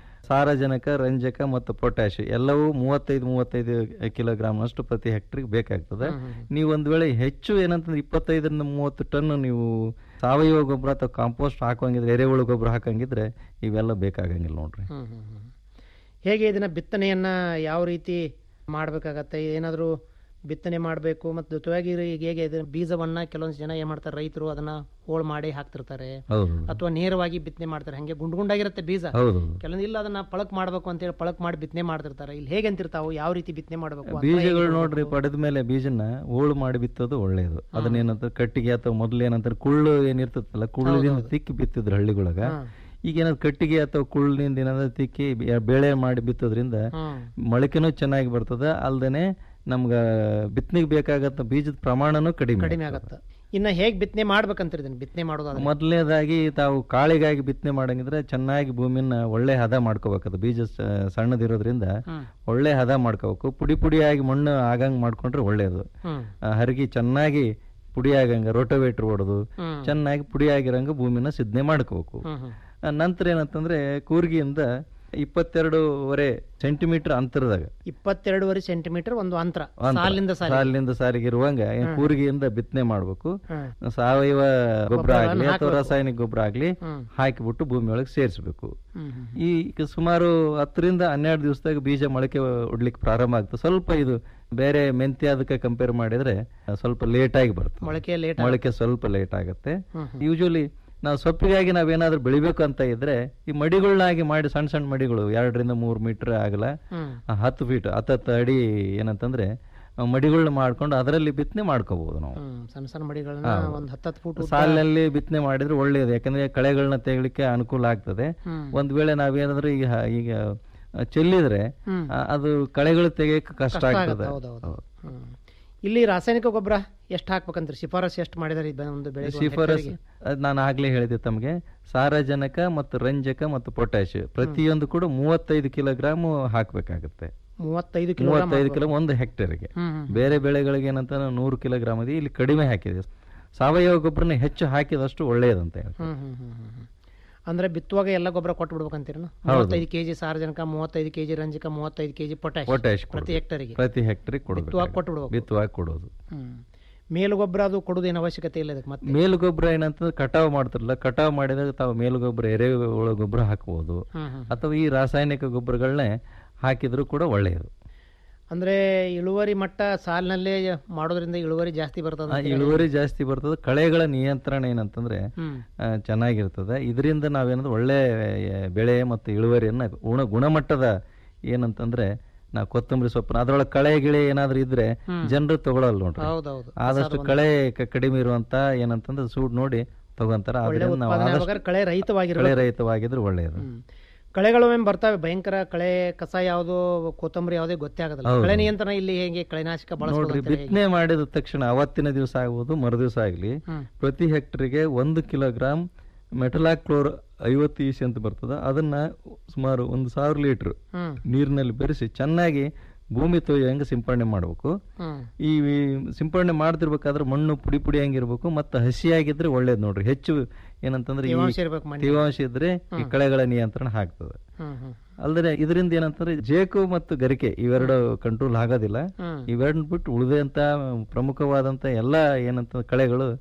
ಸಾರಜನಕ ರಂಜಕ ಮತ್ತು ಪೊಟ್ಯಾಶ್ ಎಲ್ಲವೂ ಮೂವತ್ತೈದು ಮೂವತ್ತೈದು ಕಿಲೋಗ್ರಾಮ್ನಷ್ಟು ಪ್ರತಿ ಹೆಕ್ಟರ್ಗೆ ಬೇಕಾಗ್ತದೆ ನೀವು ಒಂದು ವೇಳೆ ಹೆಚ್ಚು ಏನಂತಂದ್ರೆ ಇಪ್ಪತ್ತೈದರಿಂದ ಮೂವತ್ತು ಟನ್ ನೀವು ಸಾವಯವ ಗೊಬ್ಬರ ಅಥವಾ ಕಾಂಪೋಸ್ಟ್ ಹಾಕಂಗಿದ್ರೆ ಎರೆಹುಳು ಗೊಬ್ಬರ ಹಾಕಂಗಿದ್ರೆ ಇವೆಲ್ಲ ಬೇಕಾಗಂಗಿಲ್ಲ ನೋಡ್ರಿ ಹ್ಮ್, ಹ್ಮ್, ಹ್ಮ್. ಹೇಗೆ ಇದನ್ನ ಬಿತ್ತನೆಯನ್ನ ಯಾವ ರೀತಿ ಮಾಡ್ಬೇಕಾಗತ್ತೆ ಏನಾದರೂ ಬಿತ್ತನೆ ಮಾಡಬೇಕು ಮತ್ತು ಜೊತೆಯಾಗಿ ಈಗ ಹೇಗೆ ಇದನ್ನ ಬೀಜವನ್ನ ಕೆಲವೊಂದು ಜನ ಏನ್ ಮಾಡ್ತಾರೆ ರೈತರು ಅದನ್ನ ಹೋಳು ಮಾಡಿ ಹಾಕ್ತಿರ್ತಾರೆ ಹೌದು ಅಥವಾ ನೇರವಾಗಿ ಬಿತ್ತನೆ ಮಾಡ್ತಾರೆ ಹಂಗೆ ಗುಂಡು ಗುಂಡಾಗಿರುತ್ತೆ ಬೀಜ ಹೌದು ಕೆಲವೊಂದು ಇಲ್ಲ ಅದನ್ನ ಪಳಕ್ ಮಾಡ್ಬೇಕು ಅಂತೇಳಿ ಪಳಕ್ ಮಾಡಿ ಬಿತ್ತನೆ ಮಾಡ್ತಿರ್ತಾರೆ ಇಲ್ಲಿ ಹೇಗೆ ಅಂತಿರ್ತಾವು ಯಾವ ರೀತಿ ಬಿತ್ತನೆ ಮಾಡಬೇಕು ಬೀಜಗಳು ನೋಡ್ರಿ ಪಡೆದ ಮೇಲೆ ಬೀಜನ ಹೋಳು ಮಾಡಿ ಬಿತ್ತೋದು ಒಳ್ಳೆಯದು ಅದನ್ನೇನಂತ ಕಟ್ಟಿಗೆ ಅಥವಾ ಮೊದಲು ಏನಂತಾರೆ ಕುಳ್ಳು ಏನಿರ್ತದಲ್ಲ ಕುಳ್ಳಿನಿಂದ ತಿಕ್ಕಿ ಬಿತ್ತಿದ್ರು ಹಳ್ಳಿಗೊಳಗ ಈಗ ಏನಾದ್ರು ಕಟ್ಟಿಗೆ ಅಥವಾ ಕುಳ್ಳಿನಿಂದ ಏನಾದ್ರು ತಿಕ್ಕಿ ಬೆ- ಬೆಳೆ ಮಾಡಿ ಬಿತ್ತೋದ್ರಿಂದ ಮೊಳಕೆನೂ ಚೆನ್ನಾಗಿ ಬರ್ತದೆ ಅಲ್ದೇನೆ ನಮ್ಗ ಬಿತ್ತನೆಗೆ ಬೇಕಾಗತ್ತ ಬೀಜದ ಪ್ರಮಾಣನೂ ಕಡಿಮೆ ಕಡಿಮೆ ಆಗತ್ತೆ ಇನ್ನ ಹೇಗೆ ಬಿತ್ತನೆ ಮಾಡ್ಬೇಕಂತೀರಿ ಇದನ್ನ ಬಿತ್ತನೆ ಮಾಡೋದಾದ್ರೆ ಮೊದಲನೇದಾಗಿ ತಾವು ಕಾಳಿಗಾಗಿ ಬಿತ್ತನೆ ಮಾಡಂಗಿದ್ರೆ ಚೆನ್ನಾಗಿ ಭೂಮಿನ ಒಳ್ಳೆ ಹದ ಮಾಡ್ಕೋಬೇಕದು ಬೀಜ ಸ- ಸಣ್ಣದಿರೋದ್ರಿಂದ ಹ್ಮ್. ಒಳ್ಳೆ ಹದ ಮಾಡ್ಕೋಬೇಕು ಪುಡಿ ಪುಡಿಯಾಗಿ ಮಣ್ಣು ಆಗಂಗ್ ಮಾಡ್ಕೊಂಡ್ರೆ ಒಳ್ಳೇದು ಹ್ಮ್. ಆ, ಹರಗಿ ಚೆನ್ನಾಗಿ ಪುಡಿ ಆಗಂಗ ರೋಟೋವೇಟ್ರ್ ಹೊಡೆದು ಹ್ಮ್. ಚೆನ್ನಾಗಿ ಪುಡಿ ಆಗಿರಂಗ ಭೂಮಿನ ಸಿದ್ಧನೆ ಮಾಡ್ಕೋಬೇಕು ಹ್ಮ್, ಹ್ಮ್. ಆ, ನಂತರ ಏನಂತಂದ್ರೆ ಕೂರ್ಗಿಯಿಂದ ಇಪ್ಪತ್ತೆರಡೂವರೆ ಸೆಂಟಿಮೀಟರ್ ಅಂತರದಾಗ ಇಪ್ಪತ್ತೆರಡೂವರೆ ಸೆಂಟಿಮೀಟರ್ ಒಂದು ಅಂತರ ಅಂತರ. ಸಾಲಿಂದ ಸಾಲಿ ಸಾಲಿನಿಂದ ಸಾಲಿಗೆ ಇರುವಂಗ ಏನ್ ಹ್ಮ್. ಕೂರ್ಗಿಯಿಂದ ಬಿತ್ತನೆ ಮಾಡ್ಬೇಕು ಹ್ಮ್. ಸಾವಯವ ಗೊಬ್ಬರ ಗೊಬ್ಬರಗಳನ್ನ ಆಗ್ಲಿ ಅಥವಾ ಹಾಕ್ಬೇಕು. ರಾಸಾಯನಿಕ ಗೊಬ್ಬರ ಆಗ್ಲಿ ಹ್ಮ್. ಹಾಕಿಬಿಟ್ಟು ಭೂಮಿ ಒಳಗೆ ಸೇರಿಸಬೇಕು ಹ್ಮ್, ಹ್ಮ್. ಈ ಸುಮಾರು ಹತ್ತರಿಂದ ಹನ್ನೆರಡು ದಿವಸದಾಗ ಬೀಜ ಮೊಳಕೆ ಉಡ್ಲಿಕ್ಕೆ ಪ್ರಾರಂಭ ಆಗ್ತದೆ ಸ್ವಲ್ಪ ಇದು ಬೇರೆ ಮೆಂತ್ಯ ಅದಕ್ಕೆ ಕಂಪೇರ್ ಮಾಡಿದ್ರೆ ಸ್ವಲ್ಪ ಲೇಟ್ ಆಗಿ ಬರ್ತದೆ ಮೊಳಕೆ ಲೇಟ್ ಮೊಳಕೆ ಸ್ವಲ್ಪ ಲೇಟ್ ಆಗುತ್ತೆ ಹ್ಮ್, ಹ್ಮ್. ಯೂಶಲಿ ನಾವು ಸೊಪ್ಪಿಗಾಗಿ ನಾವೇನಾದ್ರೂ ಬೆಳಿಬೇಕು ಅಂತ ಇದ್ರೆ ಈ ಮಡಿಗಳನ್ನಾಗಿ ಮಾಡಿ ಸಣ್ಣ ಸಣ್ಣ ಮಡಿಗಳು ಎರಡರಿಂದ ಮೂರು ಮೀಟರ್ ಆಗಲ್ಲ ಹ್ಮ್. ಆ, ಹತ್ತು ಫೀಟ್ ಹತ್ತತ್ತು ಅಡಿ ಏನಂತಂದ್ರೆ ಆ, ಮಡಿಗಳನ್ನ ಮಾಡ್ಕೊಂಡು ಅದರಲ್ಲಿ ಬಿತ್ತನೆ ಮಾಡ್ಕೋಬಹುದು ನಾವು ಹ್ಮ್, ಸಣ್ಣ ಸಣ್ಣ ಮಡಿಗಳನ್ನ ಹೌದು. ಒಂದ್ ಹತ್ತತ್ತು ಫೂಟ್ ಸಾಲಿನಲ್ಲಿ ಬಿತ್ತನೆ ಮಾಡಿದ್ರೆ ಒಳ್ಳೆಯದು ಯಾಕಂದ್ರೆ ಕಳೆಗಳನ್ನ ತೆಗಿಲಿಕ್ಕೆ ಅನುಕೂಲ ಆಗ್ತದೆ ಹ್ಮ್. ಒಂದ್ ವೇಳೆ ನಾವೇನಾದ್ರೂ ಈಗ ಈಗ ಆ, ಚೆಲ್ಲಿದ್ರೆ ಹ್ಮ್. ಆ, ಅದು ಕಳೆಗಳು ತೆಗಿಯಕ್ಕೆ ಕಷ್ಟ ಕಷ್ಟ ಆಗ್ತದೆ ಆಗತ್ತೆ, ಹೌದು, ಹೌದು. ಹ್ಮ್. ಇಲ್ಲಿ ರಾಸಾಯನಿಕ ಗೊಬ್ಬರ ಎಷ್ಟು ಹಾಕ್ಬೇಕಂತ್ರಿ ಶಿಫಾರಸ್ ಎಷ್ಟು ಮಾಡಿದಾರೆ ಇದು ಒಂದು ಬೆಳೆ ಶಿಫಾರಸ್ ಅದ್ ನಾನು ಆಗ್ಲೇ ಹೇಳಿದೆ ತಮಗೆ ಸಾರಜನಕ ಮತ್ತು ರಂಜಕ ಮತ್ತು ಪೊಟ್ಯಾಶ್ ಪ್ರತಿಯೊಂದು ಕೂಡ ಮೂವತ್ತೈದು ಕಿಲೋಗ್ರಾಮ್ ಹಾಕ್ಬೇಕಾಗುತ್ತೆ ಮೂವತ್ತೈದು ಕಿಲೋಗ್ರಾಮ್ ಮೂವತ್ತೈದು ಕಿಲೋ ಒಂದು ಹೆಕ್ಟೇರ್ಗೆ ಹ್ಮ್, ಹ್ಮ್. ಬೇರೆ ಬೆಳೆಗಳಿಗೆ ಏನಂತ ನೂರು ಕಿಲೋಗ್ರಾಮ್ ಇದೆ ಇಲ್ಲಿ ಕಡಿಮೆ ಹಾಕಿದೆ ಸಾವಯವ ಗೊಬ್ಬರನ ಹೆಚ್ಚು ಹಾಕಿದಷ್ಟು ಒಳ್ಳೆಯದಂತ ಹೇಳ್ತಾರೆ ಹ್ಮ್, ಹ್ಮ್, ಹ್ಮ್, ಹ್ಮ್, ಹ್ಮ್. ಅಂದ್ರೆ ಬಿತ್ತುವಾಗ ಎಲ್ಲ ಗೊಬ್ಬರ ಕೊಟ್ಟು ಬಿಡ್ಬೇಕಂತೀರಿ ಹೌದು. ಮೂವತ್ತೈದು ಕೆಜಿ ಸಾರಜನಕ ಮೂವತ್ತೈದು ಕೆಜಿ ರಂಜಕ ಮೂವತ್ತೈದು ಕೆಜಿ ಪೊಟ್ಯಾಶ್ ಪೊಟ್ಯಾಶ್ ಪ್ರತಿ ಹೆಕ್ಟರಿಗೆ ಪ್ರತಿ ಹೆಕ್ಟರ್ ಕೊಡಬೇಕು ಬಿತ್ತುವಾಗ ಕೊಟ್ಟು ಬಿಡ್ಬೇಕು ಬಿತ್ತುವಾಗ ಕೊಡೋದು ಹ್ಮ್. ಮೇಲು ಗೊಬ್ಬರ ಅದು ಕೊಡೋದೇನು ಅವಶ್ಯಕತೆ ಇಲ್ಲ ಇದಕ್ಕೆ ಮತ್ತೆ ಮೇಲು ಗೊಬ್ಬರ ಏನಂತಂದ್ರೆ ಕಟಾವ್ ಮಾಡ್ತಾರಲ್ಲ ಕಟಾವ್ ಮಾಡಿದಾಗ ತಾವು ಮೇಲು ಗೊಬ್ಬರ ಎರೆಹುಳ ಗೊಬ್ಬರ ಹಾಕಬಹುದು ಹ್ಮ್, ಹ್ಮ್. ಅಥವಾ ಈ ರಾಸಾಯನಿಕ ಗೊಬ್ಬರಗಳನ್ನೇ ಹಾಕಿದ್ರು ಕೂಡ ಒಳ್ಳೆಯದು ಅಂದ್ರೆ ಇಳುವರಿ ಮಟ್ಟ ಸಾಲಿನಲ್ಲೇ ಮಾಡೋದ್ರಿಂದ ಇಳುವರಿ ಜಾಸ್ತಿ ಬರ್ತದ ಆ, ಇಳುವರಿ ಜಾಸ್ತಿ ಬರ್ತದೆ ಕಳೆಗಳ ನಿಯಂತ್ರಣ ಏನಂತಂದ್ರೆ ಹ್ಮ್. ಆ, ಚೆನ್ನಾಗಿರ್ತದೆ ಇದರಿಂದ ನಾವೇನಂದ್ರೆ ಒಳ್ಳೆ ಆ, ಬೆಳೆ ಮತ್ತು ಇಳುವರಿಯನ್ನ ಗುಣ ಗುಣಮಟ್ಟದ ಏನಂತಂದ್ರೆ ನಾವು ಕೊತ್ತಂಬರಿ ಸೊಪ್ಪು ಅದ್ರೊಳಗೆ ಕಳೆ ಗಿಳೆ ಏನಾದ್ರೂ ಇದ್ರೆ ಜನರು ತಗೊಳಲ್ಲ ನೋಡ್ರಿ ಹೌದೌದು. ಆದಷ್ಟು ಕಳೆ ಕ- ಕಡಿಮೆ ಇರುವಂತ ಏನಂತಂದ್ರೆ ಸೂಡ್ ನೋಡಿ ತಗೊಂತಾರ ಒಳ್ಳೆ ಅದರಿಂದ ನಾವು ಉತ್ಪಾದನೆ ಆದಷ್ಟು ಆಗ್ಬೇಕಾದ್ರೆ ಕಳೆ ರಹಿತವಾಗಿರ್ಬೇಕು. ಕಳೆ ರಹಿತವಾಗಿದ್ರೆ ಒಳ್ಳೆಯದು ಕಳೆಗಳು ಏನ್ ಬರ್ತವೆ ಭಯಂಕರ ಕಳೆ ಕಸ ಯಾವುದು ಕೊತ್ತಂಬರಿ ಯಾವುದೇ ಗೊತ್ತೇ ಆಗೋದಿಲ್ಲ ಹೌದು. ಕಳೆ ನಿಯಂತ್ರಣ ಇಲ್ಲಿ ಹೇಗೆ ಕಳೆನಾಶಕ ನೋಡ್ರಿ ಬಳಸಬಹುದು ಬಿತ್ತನೆ ಮಾಡಿದ ತಕ್ಷಣ ಅವತ್ತಿನ ದಿವಸ ಆಗ್ಬೋದು ಮರುದಿವಸ ಆಗ್ಲಿ ಹ್ಮ್. ಪ್ರತಿ ಹೆಕ್ಟರ್ಗೆ ಒಂದು ಕಿಲೋಗ್ರಾಮ್ ಮೆಟಲಾಕ್ಲೋರ್ ಐವತ್ತು ಇಸಿ ಅಂತ ಬರ್ತದ ಅದನ್ನ ಸುಮಾರು ಒಂದು ಸಾವಿರ ಲೀಟರ್ ಹ್ಮ್. ನೀರಿನಲ್ಲಿ ಬೆರೆಸಿ ಚೆನ್ನಾಗಿ ಭೂಮಿ ತೊಯ್ಯಂಗೆ ಸಿಂಪಡಣೆ ಮಾಡಬೇಕು ಹ್ಮ್. ಈ ಸಿಂಪಡಣೆ ಮಾಡ್ತಿರ್ಬೇಕಾದ್ರೆ ಮಣ್ಣು ಪುಡಿ ಪುಡಿ ಹಂಗಿರ್ಬೇಕು ಮತ್ತೆ ಹಸಿಯಾಗಿದ್ರೆ ಒಳ್ಳೇದು ನೋಡ್ರಿ ಹೆಚ್ಚು ಏನಂತಂದ್ರೆ ಈ ತೇವಾಂಶ ಇರ್ಬೇಕು ಮಣ್ಣಿನಲ್ಲಿ. ತೇವಾಂಶ ಇದ್ರೆ ಈ ಕಳೆಗಳ ನಿಯಂತ್ರಣ ಆಗ್ತದೆ ಹ್ಮ್, ಹ್ಮ್. ಅಲ್ಲದೆ ಇದರಿಂದ ಏನಂತಂದ್ರೆ ಜೇಕು ಮತ್ತು ಗರಿಕೆ ಇವೆರಡು ಕಂಟ್ರೋಲ್ ಆಗೋದಿಲ್ಲ ಹ್ಮ್. ಇವೆರಡನ್ನ ಬಿಟ್ಟು ಉಳಿದಂತ ಪ್ರಮುಖವಾದಂತ ಎಲ್ಲ ಏನಂತ ಕಳೆಗಳು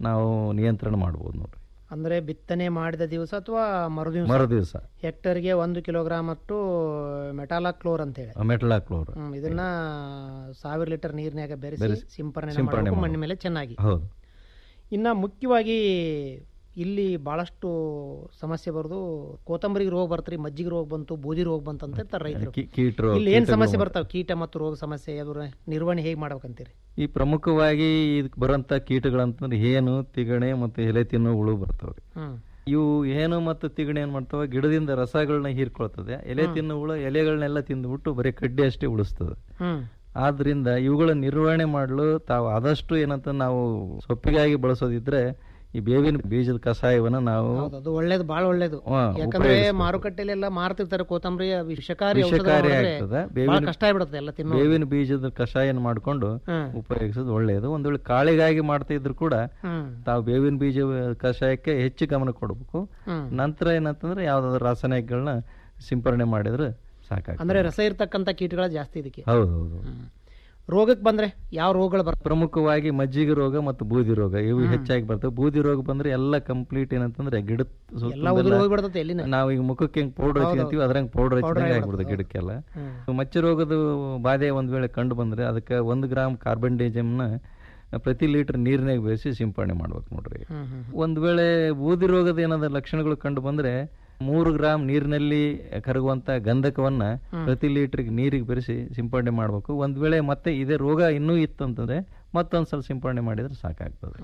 ನಾವು ನಿಯಂತ್ರಣ ಮಾಡ್ಬೋದು ನೋಡ್ರಿ ಅಂದ್ರೆ ಬಿತ್ತನೆ ಮಾಡಿದ ದಿವಸ ಅಥವಾ ಮರುದಿವಸ ಮರು ದಿವಸ ಹೆಕ್ಟರ್ಗೆ ಒಂದು ಕಿಲೋಗ್ರಾಮ್ ಅಷ್ಟು ಮೆಟಾಲಾಕ್ಲೋರ್ ಅಂತ ಹೇಳಿ ಮೆಟ್ಲಾಕ್ಲೋರ್ ಹ್ಮ್, ಇದನ್ನ ಸಾವಿರ ಲೀಟರ್ ನೀರಿನಾಗ ಬೆರೆಸಿ ಬೆರೆಸಿ ಸಿಂಪರಣೆ ಸಿಂಪರಣೆ ಮಾಡಬೇಕು ಮಾಡ್ಬೇಕು. ಮಣ್ಣಿನ ಮೇಲೆ ಚೆನ್ನಾಗಿ ಹೌದು ಇನ್ನ ಮುಖ್ಯವಾಗಿ ಇಲ್ಲಿ ಬಹಳಷ್ಟು ಸಮಸ್ಯೆ ಬರೋದು ಕೊತ್ತಂಬರಿಗೆ ರೋಗ ಬರ್ತ್ರಿ ಮಜ್ಜಿಗೆ ರೋಗ ಬಂತು ಬೂದಿ ರೋಗ ಬಂತು ಅಂತ ಇರ್ತಾರೆ ರೈತರು ಕಿ- ಕೀಟ ರೋಗ, ಇಲ್ಲಿ ಏನ್ ಕೀಟಗಳು ಸಮಸ್ಯೆ ಬರ್ತಾವೆ. ಬರ್ತಾವೆ ಕೀಟ ಮತ್ತು ರೋಗ ಸಮಸ್ಯೆ ಅದ್ರ ನಿರ್ವಹಣೆ ಹೇಗೆ ಮಾಡ್ಬೇಕಂತೀರಿ ಈ ಪ್ರಮುಖವಾಗಿ ಇದಕ್ಕೆ ಬರೋಂಥ ಕೀಟಗಳಂತಂದ್ರೆ ಹೇನು ತಿಗಣೆ ಮತ್ತು ಎಲೆ ತಿನ್ನೋ ಹುಳು ಬರ್ತವೆ ಹ್ಮ್ ಇವು ಏನು ಮತ್ತು ತಿಗಣೆ ಏನ್ ಮಾಡ್ತಾವ ಗಿಡದಿಂದ ರಸಗಳನ್ನ ಹೀರ್ಕೊಳ್ತದೆ ಎಲೆ ತಿನ್ನೋ ಹುಳು ಎಲೆಗಳನ್ನೆಲ್ಲ ತಿಂದ್ಬಿಟ್ಟು ಬರೀ ಕಡ್ಡಿ ಅಷ್ಟೇ ಉಳಿಸ್ತದೆ ಹ್ಮ್ ಆದ್ರಿಂದ ಇವುಗಳ ನಿರ್ವಹಣೆ ಮಾಡಲು ತಾವು ಆದಷ್ಟು ಏನಂತ ನಾವು ಸೊಪ್ಪಿಗಾಗಿ ಬಳಸೋದಿದ್ರೆ ಈ ಬೇವಿನ ಬೀಜದ ಕಷಾಯವನ್ನ ನಾವು ಹೌದು ಅದು ಒಳ್ಳೇದು ಬಹಳ ಒಳ್ಳೇದು ಹಾ, ಯಾಕಂದ್ರೆ ಉಪಯೋಗಿಸ್ಬೇಕು. ಮಾರುಕಟ್ಟೆಯಲ್ಲಿ ಎಲ್ಲ ಮಾರ್ತಿರ್ತಾರೆ ಕೊತ್ತಂಬರಿ ವಿಷಕಾರಿ ಔಷಧ ವಿಷಕಾರಿ ಹೊಡೆದ್ರೆ ಆಗ್ತದೆ ಬಹಳ ಬೇವಿನ ಕಷ್ಟ ಆಗ್ಬಿಡುತ್ತೆ ಎಲ್ಲ ತಿನ್ನೋ ಬೇವಿನ ಬೀಜದ ಕಷಾಯನ ಮಾಡ್ಕೊಂಡು ಹ್ಮ್. ಉಪಯೋಗಿಸೋದು ಒಳ್ಳೆಯದು ಒಂದ್ ವೇಳೆ ಕಾಳಿಗಾಗಿ ಮಾಡ್ತಾ ಇದ್ರು ಕೂಡ ಹ್ಮ್. ತಾವು ಬೇವಿನ ಬೀಜ ಕಷಾಯಕ್ಕೆ ಹೆಚ್ಚು ಗಮನ ಕೊಡಬೇಕು ಹ್ಮ್. ನಂತರ ಏನಂತಂದ್ರೆ ಯಾವ್ದಾದ್ರು ರಾಸಾಯನಿಕಗಳನ್ನ ಸಿಂಪರಣೆ ಮಾಡಿದ್ರೆ ಸಾಕಾಗ್ತದೆ ಅಂದ್ರೆ ರಸ ಇರ್ತಕ್ಕಂಥ ಕೀಟಗಳು ಜಾಸ್ತಿ ಇದಕ್ಕೆ ಹೌದು ಹೌದು ರೋಗಕ್ಕೆ ಬಂದ್ರೆ ಯಾವ ರೋಗಗಳು ಬರ್ತವೆ ಪ್ರಮುಖವಾಗಿ ಮಜ್ಜಿಗೆ ರೋಗ ಮತ್ತು ಬೂದಿ ರೋಗ ಇವು ಹೆಚ್ಚಾಗಿ ಬರ್ತವೆ ಬೂದಿ ರೋಗ ಬಂದ್ರೆ ಎಲ್ಲ ಕಂಪ್ಲೀಟ್ ಏನಂತಂದ್ರೆ ಗಿಡ ಎಲ್ಲ ಉದುರು ಹೋಗ್ಬಿಡ್ತೈತೆ ಎಲ್ಲಿನ ನಾವು ಈಗ ಮುಖಕ್ಕೆ ಹೆಂಗ್ ಪೌಡರ್ ಹಚ್ಕೊಂತೀವಿ ಅದ್ರಂಗ್ ಪೌಡರ್ ಹಚ್ಚಿದಂಗೆ ಆಗ್ಬಿಡುತ್ತೆ ಗಿಡಕ್ಕೆಲ್ಲ ಮಚ್ಚೆ ರೋಗದ ಬಾಧೆ ಒಂದ್ ವೇಳೆ ಕಂಡು ಬಂದ್ರೆ ಅದಕ್ಕೆ ಒಂದು ಗ್ರಾಮ್ ಕಾರ್ಬನ್ ನ ಪ್ರತಿ ಲೀಟರ್ ನೀರಿನಾಗ ಬೇಯಿಸಿ ಸಿಂಪರಣೆ ಮಾಡ್ಬೇಕು ನೋಡ್ರಿ ಒಂದ್ ವೇಳೆ ಬೂದಿ ರೋಗದ ಏನಾದ ಲಕ್ಷಣಗಳು ಕಂಡು ಬಂದ್ರೆ ಮೂರು ಗ್ರಾಮ್ ನೀರಿನಲ್ಲಿ ಕರಗುವಂತ ಗಂಧಕವನ್ನ ಪ್ರತಿ ಲೀಟರ್ಗೆ ನೀರಿಗೆ ಬೆರೆಸಿ ಸಿಂಪರಣೆ ಮಾಡ್ಬೇಕು ಒಂದ್ ವೇಳೆ ಮತ್ತೆ ಇದೇ ರೋಗ ಇನ್ನೂ ಇತ್ತು ಅಂತಂದ್ರೆ ಮತ್ತೊಂದ್ಸಲ ಸಿಂಪರಣೆ ಮಾಡಿದ್ರೆ ಸಾಕಾಗ್ತದೆ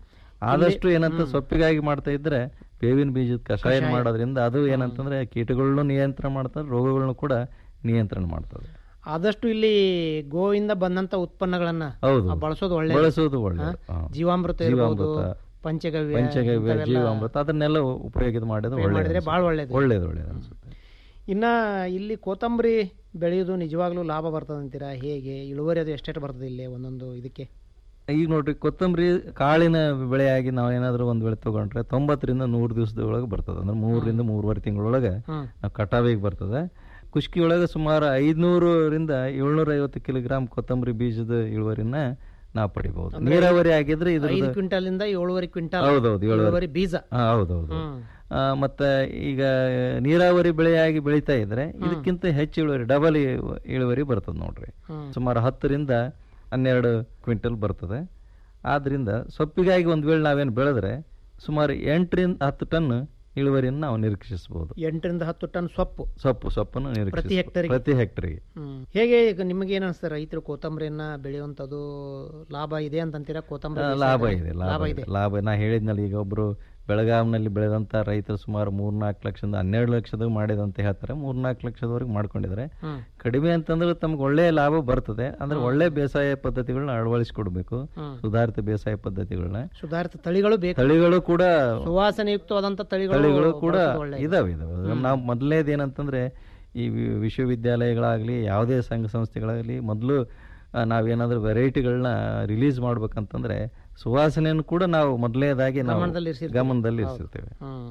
ಆದಷ್ಟು ಏನಂತ ಸೊಪ್ಪಿಗಾಗಿ ಮಾಡ್ತಾ ಇದ್ರೆ ಬೇವಿನ ಬೀಜದ ಕಷಾಯ ಮಾಡೋದ್ರಿಂದ ಅದು ಏನಂತಂದ್ರೆ ಕೀಟಗಳನ್ನು ನಿಯಂತ್ರಣ ಮಾಡ್ತದೆ ರೋಗಗಳನ್ನು ಕೂಡ ನಿಯಂತ್ರಣ ಮಾಡ್ತದೆ ಆದಷ್ಟು ಇಲ್ಲಿ ಗೋವಿಂದ ಬಂದಂತ ಉತ್ಪನ್ನಗಳನ್ನ ಹೌದು. ಆ, ಬಳಸೋದು ಒಳ್ಳೆ ಬಳಸೋದು ಒಳ್ಳೆಯದು. ಹಾ. ಜೀವಾಮೃತ ಇರ್ಬೋದು ಜೀವಾಮೃತ, ಪಂಚಗವ್ಯ ಪಂಚಗವ್ಯ ಇಂಥವೆಲ್ಲ ಜೀವಾಮೃತ ಅದನ್ನೆಲ್ಲ ಉಪಯೋಗ ಮಾಡಿದ್ರೆ ಉಪಯೋಗ ಒಳ್ಳೆಯದು ಮಾಡಿದ್ರೆ ಅನ್ಸುತ್ತೆ. ಭಾಳ ಒಳ್ಳೇದು. ಒಳ್ಳೇದು ಒಳ್ಳೇದು ಅನ್ಸುತ್ತೆ ಇನ್ನ ಇಲ್ಲಿ ಕೊತ್ತಂಬರಿ ಬೆಳೆಯೋದು ನಿಜವಾಗ್ಲೂ ಲಾಭ ಬರ್ತದೆ ಅಂತೀರಾ ಹೇಗೆ ಇಳುವರಿ ಅದು ಎಷ್ಟೆಷ್ಟು ಬರ್ತದೆ ಇಲ್ಲಿ ಒಂದೊಂದು ಇದಕ್ಕೆ ಈಗ ನೋಡ್ರಿ ಕೊತ್ತಂಬರಿ ಕಾಳಿನ ಬೆಳೆಯಾಗಿ ನಾವು ಏನಾದ್ರು ಒಂದ್ ವೇಳೆ ತಗೊಂಡ್ರೆ ತೊಂಬತ್ತರಿಂದ ನೂರು ದಿವಸದ ಒಳಗೆ ಬರ್ತದೆ ಅಂದ್ರೆ ಮೂರರಿಂದ ಮೂರುವರೆ ತಿಂಗಳೊಳಗೆ ಹ್ಮ್. ನಾವು ಕಟಾವಿಗೆ ಬರ್ತದೆ ಕುಷ್ಕಿ ಒಳಗೆ ಸುಮಾರು ಐದ್ನೂರರಿಂದ ಏಳ್ನೂರ ಐವತ್ತು ಕಿಲೋಗ್ರಾಮ್ ಕೊತ್ತಂಬರಿ ಬೀಜದ ಇಳುವರಿನ ನಾವು ಪಡಿಬಹುದು ಅಂದ್ರೆ ನೀರಾವರಿ ಆಗಿದ್ರೆ ಐದು ಇದ್ರ ಕ್ವಿಂಟಲ್ ಇಂದ ಏಳುವರೆ ಕ್ವಿಂಟಲ್ ಹೌದೌದು ಇಳುವರಿ ಇಳುವರಿ ಬೀಜ ಹಾ, ಹೌದೌದು ಹ್ಮ್. ಆ, ಮತ್ತೆ ಈಗ ನೀರಾವರಿ ಬೆಳೆಯಾಗಿ ಬೆಳೀತಾ ಇದ್ರೆ ಇದಕ್ಕಿಂತ ಹೆಚ್ಚು ಇಳುವರಿ ಡಬಲ್ ಇಳುವರಿ ಬರ್ತದೆ ನೋಡ್ರಿ ಹ್ಮ್. ಸುಮಾರು ಹತ್ತರಿಂದ ಹನ್ನೆರಡು ಕ್ವಿಂಟಲ್ ಬರ್ತದೆ ಆದ್ರಿಂದ ಸೊಪ್ಪಿಗಾಗಿ ಒಂದ್ ವೇಳೆ ನಾವೇನು ಬೆಳೆದ್ರೆ ಸುಮಾರು ಎಂಟರಿಂದ ಹತ್ತು ಟನ್ ಇಳುವರಿಯನ್ನು ನಾವು ನಿರೀಕ್ಷಿಸಬಹುದು ಎಂಟರಿಂದ ಹತ್ತು ಟನ್ ಸೊಪ್ಪು ಸೊಪ್ಪು ಸೊಪ್ಪನ್ನು ಪ್ರತಿ ನಿರೀಕ್ಷಿಸ ಹೆಕ್ಟರ್ಗೆ? ಪ್ರತಿ ಹೆಕ್ಟರ್ಗೆ ಹ್ಮ್. ಹೇಗೆ ಈಗ ನಿಮಗೆ ಏನ್ ಅನ್ಸ್ತದೆ ರೈತರು ಕೊತ್ತಂಬರಿಯನ್ನ ಬೆಳೆಯುವಂತದ್ದು ಲಾಭ ಇದೆ ಅಂತಂತೀರಾ ಕೊತ್ತಂಬರಿ ಆ, ಬೇಸಾಯ ಲಾಭ ಬೆಳೆ? ಇದೆ ಲಾಭ ಇದೆ ಲಾಭ ನಾ ಹೇಳಿದ್ನಲ್ಲ ಈಗ ಒಬ್ರು ಬೆಳಗಾಂನಲ್ಲಿ ಬೆಳೆದಂತ ರೈತರು ಸುಮಾರು ಮೂರ್ನಾಲ್ಕು ಲಕ್ಷದಿಂದ ಹನ್ನೆರಡು ಲಕ್ಷದ ಮಾಡಿದಂತ ಹೇಳ್ತಾರೆ ಮೂರ್ನಾಲ್ಕು ಲಕ್ಷದವರೆಗೆ ಮಾಡ್ಕೊಂಡಿದ್ದಾರೆ ಹ್ಮ್. ಕಡಿಮೆ ಅಂತಂದ್ರೆ ತಮ್ಗೆ ಒಳ್ಳೆ ಲಾಭ ಬರ್ತದೆ ಅಂದ್ರೆ ಒಳ್ಳೆ ಬೇಸಾಯ ಪದ್ಧತಿಗಳನ್ನ ಅಳವಡಿಸಿಕೊಡ್ಬೇಕು ಹ್ಮ್. ಸುಧಾರಿತ ಬೇಸಾಯ ಪದ್ಧತಿಗಳನ್ನ ಸುಧಾರಿತ ತಳಿಗಳು ಬೇಕು ತಳಿಗಳು ಕೂಡ ಸುವಾಸನೆಯುಕ್ತವಾದಂತ ತಳಿಗಳು ತಳಿಗಳು ಕೂಡ ಬಳಸೋದು ಒಳ್ಳೆಯದು. ಇದಾವೆ ಇದಾವೆ ನಾವು ಮೊದಲನೇದು ಏನಂತಂದ್ರೆ ಈ ವಿ- ವಿಶ್ವವಿದ್ಯಾಲಯಗಳಾಗ್ಲಿ ಯಾವುದೇ ಸಂಘ ಸಂಸ್ಥೆಗಳಾಗಲಿ ಮೊದಲು ನಾವೇನಾದ್ರೂ ವೆರೈಟಿಗಳನ್ನ ರಿಲೀಸ್ ಮಾಡ್ಬೇಕಂತಂದ್ರೆ ಸುವಾಸನೆಯನ್ನು ಕೂಡ ನಾವು ಮೊದಲನೇದಾಗಿ ನಾವು ಗಮನದಲ್ಲಿ ಇರ್ಸಿರ್ತೀವಿ. ಗಮನದಲ್ಲಿ ಹೌದು. ಇರ್ಸಿರ್ತೇವೆ ಹ್ಮ್.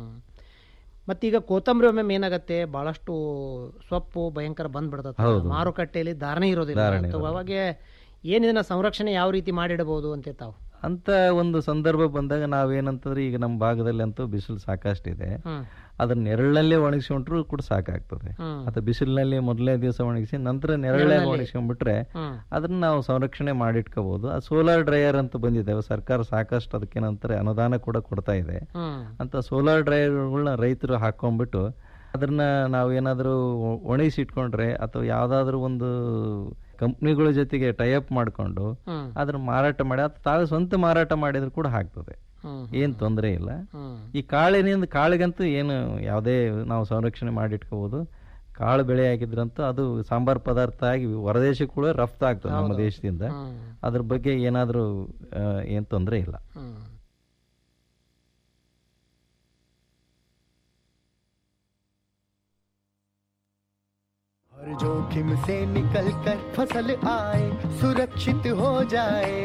ಮತ್ತೀಗ ಕೊತ್ತಂಬರಿ ಒಮ್ಮೆ ಏನಾಗತ್ತೆ ಬಹಳಷ್ಟು ಸೊಪ್ಪು ಭಯಂಕರ ಬಂದ್ಬಿಡ್ತದೆ ಹೌದು. ಮಾರುಕಟ್ಟೆಯಲ್ಲಿ ಧಾರಣೆ ಇರೋದಿಲ್ಲ ಧಾರಣೆ ಅಥವಾ ಇರೋದಿಲ್ಲ. ಅವಾಗ ಏನಿದನ್ನ ಸಂರಕ್ಷಣೆ ಯಾವ ರೀತಿ ಮಾಡಿಡಬಹುದು ಅಂತ ತಾವು ಅಂತ ಒಂದು ಸಂದರ್ಭ ಬಂದಾಗ ನಾವೇನಂತಂದ್ರೆ ಈಗ ನಮ್ಮ ಭಾಗದಲ್ಲಿ ಅಂತೂ ಬಿಸಿಲು ಸಾಕಷ್ಟಿದೆ ಹ್ಮ್. ಅದನ್ನ ನೆರಳಲ್ಲೇ ಒಣಗಿಸ್ಕೊಂಡ್ರು ಕೂಡ ಸಾಕಾಗ್ತದೆ ಹ್ಮ್. ಅಥವಾ ಬಿಸಿಲಿನಲ್ಲಿ ಮೊದಲನೇ ದಿವಸ ಒಣಗಿಸಿ ನಂತರ ನೆರಳೇ ನೆರಳಲ್ಲಿ. ಒಣಗಿಸ್ಕೊಂಡ್ಬಿಟ್ರೆ ಹ್ಮ್. ಅದನ್ನ ನಾವು ಸಂರಕ್ಷಣೆ ಮಾಡಿಟ್ಕೋಬಹುದು ಆ ಸೋಲಾರ್ ಡ್ರೈಯರ್ ಅಂತ ಬಂದಿದೆ ಸರ್ಕಾರ ಸಾಕಷ್ಟು ಅದಕ್ಕೇನಂತಾರೆ ಅನುದಾನ ಕೂಡ ಕೊಡ್ತಾ ಇದೆ ಹ್ಮ್. ಅಂತ ಸೋಲಾರ್ ಡ್ರೈಯರ್ಗಳನ್ನ ರೈತರು ಹಾಕೊಂಡ್ಬಿಟ್ಟು ಅದನ್ನ ನಾವು ಏನಾದರೂ ಒಣಗಿಸಿ ಇಟ್ಕೊಂಡ್ರೆ ಅಥವಾ ಯಾವ್ದಾದ್ರು ಒಂದು ಕಂಪ್ನಿಗಳ ಜೊತೆಗೆ ಟೈಅಪ್ ಮಾಡ್ಕೊಂಡು ಹ್ಮ್. ಅದನ್ನ ಮಾರಾಟ ಮಾಡಿ ಅಥವಾ ತಾವೇ ಸ್ವಂತ ಮಾರಾಟ ಮಾಡಿದ್ರು ಕೂಡ ಹಾಕ್ತದೆ ಹ್ಮ್. ಏನ್ ತೊಂದರೆ ಇಲ್ಲ ಹ್ಮ್. ಈ ಕಾಳಿನಿಂದ ಕಾಳಿಗಂತೂ ಏನು ಯಾವುದೇ ನಾವು ಸಂರಕ್ಷಣೆ ಮಾಡಿಟ್ಕೋಬಹುದು ಕಾಳು ಬೆಳೆ ಆಗಿದ್ರಂತೂ ಅದು ಸಾಂಬಾರ್ ಪದಾರ್ಥ ಆಗಿ ಹೊರದೇಶಕ್ಕೆ ಕೂಡ ರಫ್ತು ಆಗ್ತದೆ ನಮ್ಮ ದೇಶದಿಂದ ಹ್ಮ್. ಅದ್ರ ಬಗ್ಗೆ ಏನಾದರೂ ಏನ್ ತೊಂದರೆ ಇಲ್ಲ ಹ್ಮ್. हर जोखिम से निकल कर फसल आए सुरक्षित हो जाए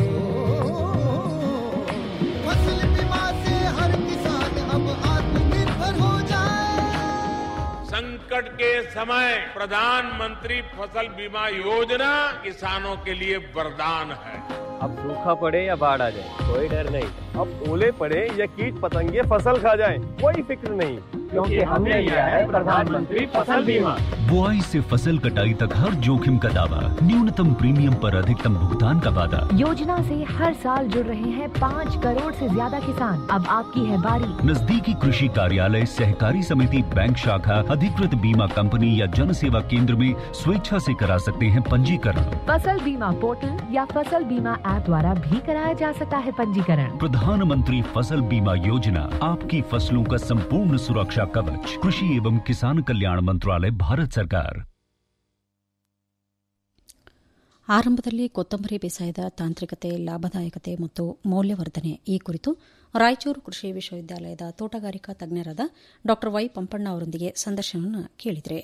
फसल बीमा से हर किसान अब आत्मनिर्भर हो जाए संकट के समय प्रधानमंत्री फसल बीमा योजना किसानों के लिए वरदान है अब सूखा पड़े या बाढ़ आ जाए कोई डर नहीं अब ओले पड़े या कीट पतंगे फसल खा जाए कोई फिक्र नहीं क्योंकि हमने लिया है प्रधानमंत्री फसल बीमा बुआई से फसल कटाई तक हर जोखिम का दावा न्यूनतम प्रीमियम पर अधिकतम भुगतान का वादा योजना से हर साल जुड़ रहे हैं पाँच करोड़ से ज्यादा किसान अब आपकी है बारी नजदीकी कृषि कार्यालय सहकारी समिति बैंक शाखा अधिकृत बीमा कंपनी या जन सेवा केंद्र में स्वेच्छा से करा सकते हैं पंजीकरण फसल बीमा पोर्टल या फसल बीमा ऐप द्वारा भी कराया जा सकता है पंजीकरण प्रधानमंत्री फसल बीमा योजना आपकी फसलों का संपूर्ण सुरक्षा कवच कृषि एवं किसान कल्याण मंत्रालय भारत सरकार ಆರಂಭದಲ್ಲಿ ಕೊತ್ತಂಬರಿ ಬೇಸಾಯದ ತಾಂತ್ರಿಕತೆ ಲಾಭದಾಯಕತೆ ಮತ್ತು ಮೌಲ್ಯವರ್ಧನೆ ಈ ಕುರಿತು ರಾಯಚೂರು ಕೃಷಿ ವಿಶ್ವವಿದ್ಯಾಲಯದ ತೋಟಗಾರಿಕಾ ತಜ್ಞರಾದ ಡಾ ವೈ ಪಂಪಣ್ಣ ಅವರೊಂದಿಗೆ ಸಂದರ್ಶನವನ್ನು ಕೇಳಿದರೆ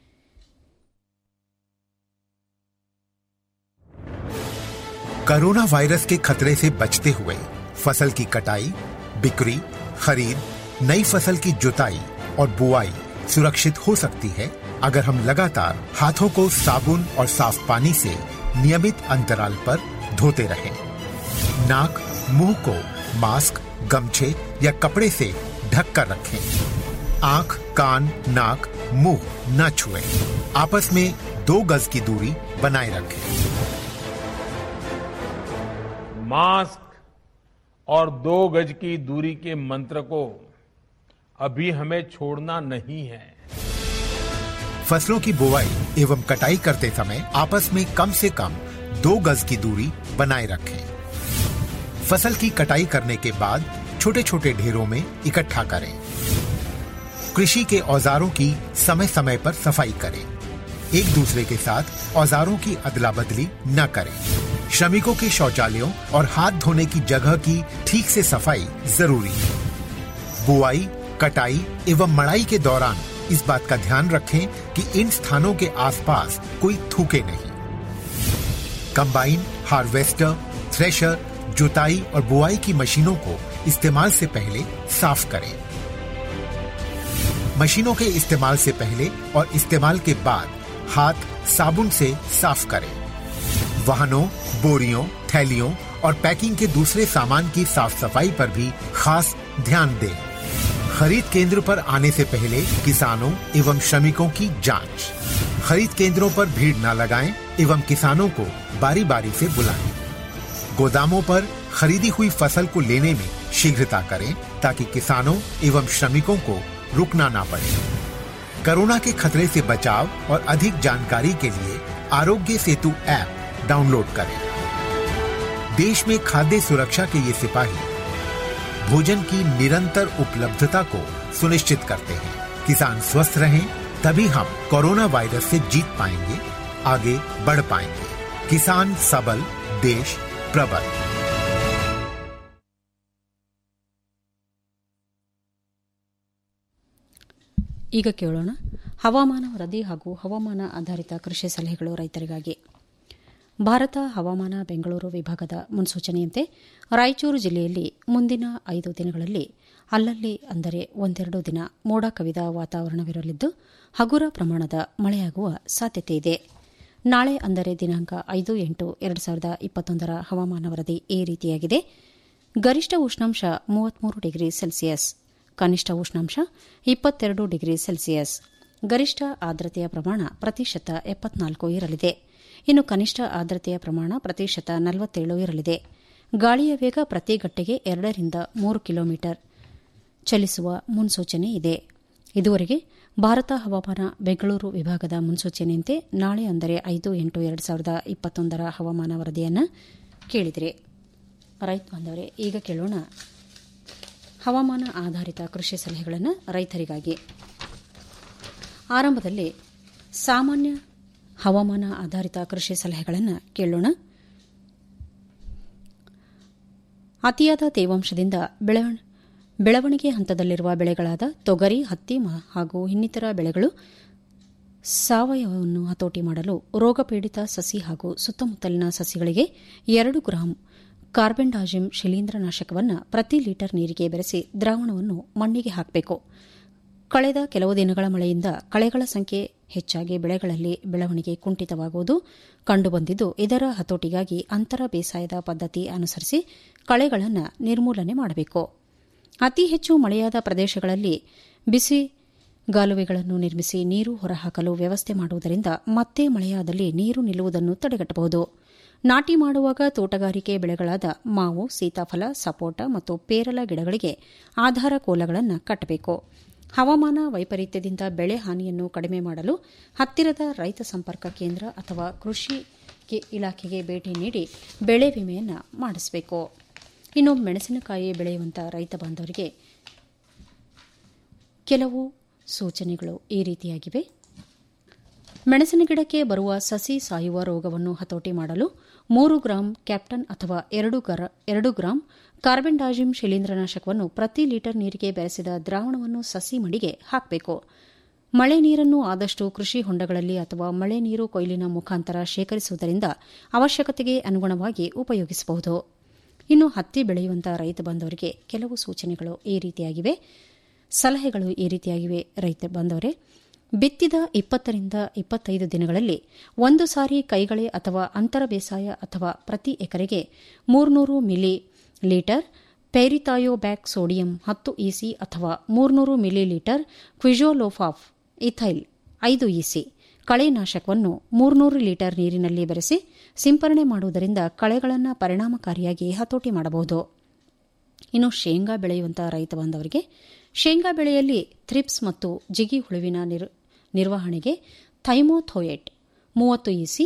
कोरोना वायरस के खतरे से बचते हुए फसल की कटाई बिक्री खरीद नई फसल की जुताई और बुआई सुरक्षित हो सकती है अगर हम लगातार हाथों को साबुन और साफ पानी से नियमित अंतराल पर धोते रहें। नाक मुंह को मास्क गमछे या कपड़े से ढक कर रखें आंख कान नाक मुंह न छुएं। आपस में दो गज की दूरी बनाए रखें मास्क और दो गज की दूरी के मंत्र को अभी हमें छोड़ना नहीं है फसलों की बुवाई एवं कटाई करते समय आपस में कम से कम दो गज की दूरी बनाए रखें फसल की कटाई करने के बाद छोटे छोटे ढेरों में इकट्ठा करें कृषि के औजारों की समय समय पर सफाई करें एक दूसरे के साथ औजारों की अदला बदली न करें श्रमिकों के शौचालयों और हाथ धोने की जगह की ठीक से सफाई जरूरी है बुआई कटाई एवं मड़ाई के दौरान इस बात का ध्यान रखें कि इन स्थानों के आसपास कोई थूके नहीं कंबाइन हार्वेस्टर थ्रेशर जुताई और बुआई की मशीनों को इस्तेमाल से पहले साफ करें मशीनों के इस्तेमाल से पहले और इस्तेमाल के बाद हाथ साबुन से साफ करें वाहनों बोरियों थैलियों और पैकिंग के दूसरे सामान की साफ सफाई पर भी खास ध्यान दें खरीद केंद्र पर आने से पहले किसानों एवं श्रमिकों की जांच खरीद केंद्रों पर भीड़ न लगाएं एवं किसानों को बारी बारी से बुलाएं गोदामों पर खरीदी हुई फसल को लेने में शीघ्रता करें ताकि किसानों एवं श्रमिकों को रुकना ना पड़े कोरोना के खतरे से बचाव और अधिक जानकारी के लिए आरोग्य सेतु ऐप डाउनलोड करें देश में खाद्य सुरक्षा के ये सिपाही भोजन की निरंतर उपलब्धता को सुनिश्चित करते हैं किसान स्वस्थ रहें तभी हम कोरोना वायरस से जीत पाएंगे आगे बढ़ पाएंगे किसान सबल देश प्रबल ಈಗ ಕೇಳೋಣ ಹವಾಮಾನ ವರದಿ ಹಾಗೂ ಹವಾಮಾನ ಆಧಾರಿತ ಕೃಷಿ ಸಲಹೆಗಳು ರೈತರಿಗಾಗಿ ಭಾರತ ಹವಾಮಾನ ಬೆಂಗಳೂರು ವಿಭಾಗದ ಮುನ್ಸೂಚನೆಯಂತೆ ರಾಯಚೂರು ಜಿಲ್ಲೆಯಲ್ಲಿ ಮುಂದಿನ ಐದು ದಿನಗಳಲ್ಲಿ ಅಲ್ಲಲ್ಲಿ ಅಂದರೆ ಒಂದೆರಡು ದಿನ ಮೋಡ ಕವಿದ ವಾತಾವರಣವಿರಲಿದ್ದು ಹಗುರ ಪ್ರಮಾಣದ ಮಳೆಯಾಗುವ ಸಾಧ್ಯತೆಯಿದೆ ನಾಳೆ ಅಂದರೆ ದಿನಾಂಕ ಐದು ಎಂಟು ಎರಡು ಸಾವಿರದ ಇಪ್ಪತ್ತೊಂದರ ಹವಾಮಾನ ವರದಿ ಈ ರೀತಿಯಾಗಿದೆ ಗರಿಷ್ಠ ಉಷ್ಣಾಂಶ ಮೂವತ್ಮೂರು ಡಿಗ್ರಿ ಸೆಲ್ಸಿಯಸ್ ಕನಿಷ್ಠ ಉಷ್ಣಾಂಶ ಇಪ್ಪತ್ತೆರಡು ಡಿಗ್ರಿ ಸೆಲ್ಸಿಯಸ್ ಗರಿಷ್ಠ ಆರ್ದ್ರತೆಯ ಪ್ರಮಾಣ ಪ್ರತಿಶತ ಎಪ್ಪತ್ನಾಲ್ಕು ಇರಲಿದೆ ಇನ್ನು ಕನಿಷ್ಠ ಆರ್ದ್ರತೆಯ ಪ್ರಮಾಣ ಪ್ರತಿಶತ ನಲವತ್ತೇಳು ಇರಲಿದೆ ಗಾಳಿಯ ವೇಗ ಪ್ರತಿ ಗಂಟೆಗೆ ಎರಡರಿಂದ ಮೂರು ಕಿಲೋಮೀಟರ್ ಚಲಿಸುವ ಮುನ್ಸೂಚನೆ ಇದೆ ಇದುವರೆಗೆ ಭಾರತ ಹವಾಮಾನ ಬೆಂಗಳೂರು ವಿಭಾಗದ ಮುನ್ಸೂಚನೆಯಂತೆ ನಾಳೆ ಅಂದರೆ ಐದು ಎಂಟು ಎರಡು ಸಾವಿರದ ಇಪ್ಪತ್ತೊಂದರ ಹವಾಮಾನ ವರದಿಯನ್ನು ಕೇಳಿದರೆ ರೈತ ಬಾಂಧವರೇ ಈಗ ಕೇಳೋಣ ಹವಾಮಾನ ಆಧಾರಿತ ಕೃಷಿ ಸಲಹೆಗಳನ್ನು ರೈತರಿಗಾಗಿ ಆರಂಭದಲ್ಲಿ ಸಾಮಾನ್ಯ ಹವಾಮಾನ ಆಧಾರಿತ ಕೃಷಿ ಸಲಹೆಗಳನ್ನು ಕೇಳೋಣ ಅತಿಯಾದ ತೇವಾಂಶದಿಂದ ಬೆಳವಣಿಗೆ ಹಂತದಲ್ಲಿರುವ ಬೆಳೆಗಳಾದ ತೊಗರಿ ಹತ್ತಿ ಹಾಗೂ ಇನ್ನಿತರ ಬೆಳೆಗಳು ಸಾವಯವವನ್ನು ಹತೋಟಿ ಮಾಡಲು ರೋಗಪೀಡಿತ ಸಸಿ ಹಾಗೂ ಸುತ್ತಮುತ್ತಲಿನ ಸಸಿಗಳಿಗೆ ಎರಡು ಗ್ರಾಂ ಕಾರ್ಬೆಂಡಾಜಿಮ್ ಶಿಲೀಂಧ್ರನಾಶಕವನ್ನು ಪ್ರತಿ ಲೀಟರ್ ನೀರಿಗೆ ಬೆರೆಸಿ ದ್ರಾವಣವನ್ನು ಮಣ್ಣಿಗೆ ಹಾಕಬೇಕು ಕಳೆದ ಕೆಲವು ದಿನಗಳ ಮಳೆಯಿಂದ ಕಳೆಗಳ ಸಂಖ್ಯೆ ಹೆಚ್ಚಾಗಿ ಬೆಳೆಗಳಲ್ಲಿ ಬೆಳವಣಿಗೆ ಕುಂಠಿತವಾಗುವುದು ಕಂಡುಬಂದಿದ್ದು ಇದರ ಹತೋಟಿಗಾಗಿ ಅಂತರ ಬೇಸಾಯದ ಪದ್ಧತಿ ಅನುಸರಿಸಿ ಕಳೆಗಳನ್ನು ನಿರ್ಮೂಲನೆ ಮಾಡಬೇಕು ಅತಿ ಹೆಚ್ಚು ಮಳೆಯಾದ ಪ್ರದೇಶಗಳಲ್ಲಿ ಬಿಸಿ ಗಾಲುವೆಗಳನ್ನು ನಿರ್ಮಿಸಿ ನೀರು ಹೊರಹಾಕಲು ವ್ಯವಸ್ಥೆ ಮಾಡುವುದರಿಂದ ಮತ್ತೆ ಮಳೆಯಾದಲ್ಲಿ ನೀರು ನಿಲ್ಲುವುದನ್ನು ತಡೆಗಟ್ಟಬಹುದು ನಾಟಿ ಮಾಡುವಾಗ ತೋಟಗಾರಿಕೆ ಬೆಳೆಗಳಾದ ಮಾವು ಸೀತಾಫಲ ಸಪೋಟ ಮತ್ತು ಪೇರಲ ಗಿಡಗಳಿಗೆ ಆಧಾರ ಕೋಲಗಳನ್ನು ಕಟ್ಟಬೇಕು ಹವಾಮಾನ ವೈಪರೀತ್ಯದಿಂದ ಬೆಳೆ ಹಾನಿಯನ್ನು ಕಡಿಮೆ ಮಾಡಲು ಹತ್ತಿರದ ರೈತ ಸಂಪರ್ಕ ಕೇಂದ್ರ ಅಥವಾ ಕೃಷಿ ಇಲಾಖೆಗೆ ಭೇಟಿ ನೀಡಿ ಬೆಳೆ ವಿಮೆಯನ್ನು ಮಾಡಿಸಬೇಕು ಇನ್ನು ಮೆಣಸಿನಕಾಯಿ ಬೆಳೆಯುವಂಥ ರೈತ ಬಾಂಧವರಿಗೆ ಕೆಲವು ಸೂಚನೆಗಳು ಈ ರೀತಿಯಾಗಿವೆ ಮೆಣಸಿನ ಗಿಡಕ್ಕೆ ಬರುವ ಸಸಿ ಸಾಯುವ ರೋಗವನ್ನು ಹತೋಟಿ ಮಾಡಲು ಮೂರು ಗ್ರಾಂ ಕ್ಯಾಪ್ಟನ್ ಅಥವಾ ಎರಡು ಗ್ರಾಂ ಕಾರ್ಬೆಂಡಾಜಿಮ್ ಶಿಲೀಂಧ್ರನಾಶಕವನ್ನು ಪ್ರತಿ ಲೀಟರ್ ನೀರಿಗೆ ಬೆರೆಸಿದ ದ್ರಾವಣವನ್ನು ಸಸಿ ಮಡಿಗೆ ಹಾಕಬೇಕು ಮಳೆ ನೀರನ್ನು ಆದಷ್ಟು ಕೃಷಿ ಹೊಂಡಗಳಲ್ಲಿ ಅಥವಾ ಮಳೆ ನೀರು ಕೊಯ್ಲಿನ ಮುಖಾಂತರ ಶೇಖರಿಸುವುದರಿಂದ ಅವಶ್ಯಕತೆಗೆ ಅನುಗುಣವಾಗಿ ಉಪಯೋಗಿಸಬಹುದು ಇನ್ನು ಹತ್ತಿ ಬೆಳೆಯುವಂತಹ ರೈತ ಬಾಂಧವರಿಗೆ ಕೆಲವು ಸೂಚನೆಗಳು ಈ ರೀತಿಯಾಗಿವೆ ಸಲಹೆಗಳು ಈ ರೀತಿಯಾಗಿವೆ ರೈತ ಬಾಂಧವರೇ ಬಿತ್ತಿದ ಇಪ್ಪತ್ತರಿಂದ ಇಪ್ಪತ್ತೈದು ದಿನಗಳಲ್ಲಿ ಒಂದು ಸಾರಿ ಕೈಗಳೆ ಅಥವಾ ಅಂತರ ಬೇಸಾಯ ಅಥವಾ ಪ್ರತಿ ಎಕರೆಗೆ ಮೂರ್ನೂರು ಮಿಲಿ ಲೀಟರ್ ಪೆರಿತಾಯೋಬ್ಯಾಕ್ ಸೋಡಿಯಂ ಹತ್ತು ಇಸಿ ಅಥವಾ ಮೂರ್ನೂರು ಮಿಲಿ ಲೀಟರ್ ಕ್ವಿಜೋಲೋಫಾಫ್ ಇಥೈಲ್ ಐದು ಇಸಿ ಕಳೆನಾಶಕವನ್ನು ಮೂರ್ನೂರು ಲೀಟರ್ ನೀರಿನಲ್ಲಿ ಬೆರೆಸಿ ಸಿಂಪರಣೆ ಮಾಡುವುದರಿಂದ ಕಳೆಗಳನ್ನು ಪರಿಣಾಮಕಾರಿಯಾಗಿ ಹತೋಟಿ ಮಾಡಬಹುದು ಇನ್ನು ಶೇಂಗಾ ಬೆಳೆಯುವಂತಹ ರೈತ ಬಾಂಧವರಿಗೆ ಶೇಂಗಾ ಬೆಳೆಯಲ್ಲಿ ಥ್ರಿಪ್ಸ್ ಮತ್ತು ಜಿಗಿ ಹುಳುವಿನ ನಿರ್ವಹಣೆಗೆ ಥೈಮೋಥೋಯೇಟ್ ಮೂವತ್ತು ಇಸಿ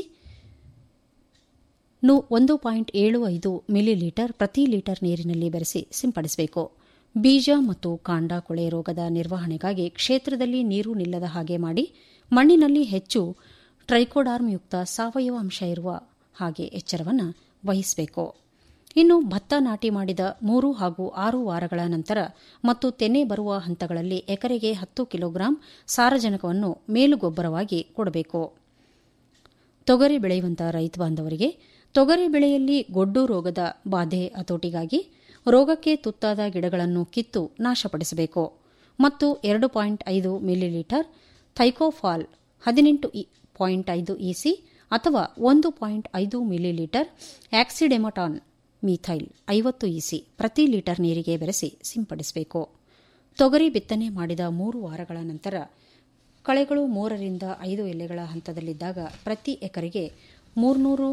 ಒಂದು ಪಾಯಿಂಟ್ ಏಳು ಐದು ಮಿಲಿ ಲೀಟರ್ ಪ್ರತಿ ಲೀಟರ್ ನೀರಿನಲ್ಲಿ ಬೆರೆಸಿ ಸಿಂಪಡಿಸಬೇಕು ಬೀಜ ಮತ್ತು ಕಾಂಡ ಕೊಳೆ ರೋಗದ ನಿರ್ವಹಣೆಗಾಗಿ ಕ್ಷೇತ್ರದಲ್ಲಿ ನೀರು ನಿಲ್ಲದ ಹಾಗೆ ಮಾಡಿ ಮಣ್ಣಿನಲ್ಲಿ ಹೆಚ್ಚು ಟ್ರೈಕೋಡಾರ್ಮ್ಯುಕ್ತ ಸಾವಯವ ಅಂಶ ಇರುವ ಹಾಗೆ ಎಚ್ಚರವನ್ನು ವಹಿಸಬೇಕು ಇನ್ನು ಭತ್ತ ನಾಟಿ ಮಾಡಿದ ಮೂರು ಹಾಗೂ ಆರು ವಾರಗಳ ನಂತರ ಮತ್ತು ತೆನೆ ಬರುವ ಹಂತಗಳಲ್ಲಿ ಎಕರೆಗೆ ಹತ್ತು ಕಿಲೋಗ್ರಾಂ ಸಾರಜನಕವನ್ನು ಮೇಲುಗೊಬ್ಬರವಾಗಿ ಕೊಡಬೇಕು ತೊಗರಿ ಬೆಳೆಯುವಂತಹ ರೈತ ಬಾಂಧವರಿಗೆ ತೊಗರಿ ಬೆಳೆಯಲ್ಲಿ ಗೊಡ್ಡು ರೋಗದ ಬಾಧೆ ಹತೋಟಿಗಾಗಿ ರೋಗಕ್ಕೆ ತುತ್ತಾದ ಗಿಡಗಳನ್ನು ಕಿತ್ತು ನಾಶಪಡಿಸಬೇಕು ಮತ್ತು ಎರಡು ಪಾಯಿಂಟ್ ಐದು ಮಿಲಿಲೀಟರ್ ಥೈಕೋಫಾಲ್ ಹದಿನೆಂಟು ಪಾಯಿಂಟ್ ಐದು ಇಸಿ ಅಥವಾ ಒಂದು ಪಾಯಿಂಟ್ ಐದು ಮಿಲಿಲೀಟರ್ ಆಕ್ಸಿಡೆಮಟಾನ್ ಮೀಥೈಲ್ ಐವತ್ತು ಇಸಿ ಪ್ರತಿ ಲೀಟರ್ ನೀರಿಗೆ ಬೆರೆಸಿ ಸಿಂಪಡಿಸಬೇಕು ತೊಗರಿ ಬಿತ್ತನೆ ಮಾಡಿದ ಮೂರು ವಾರಗಳ ನಂತರ ಕಳೆಗಳು ಮೂರರಿಂದ ಐದು ಎಲೆಗಳ ಹಂತದಲ್ಲಿದ್ದಾಗ ಪ್ರತಿ ಎಕರೆಗೆ ಮೂರ್ನೂರು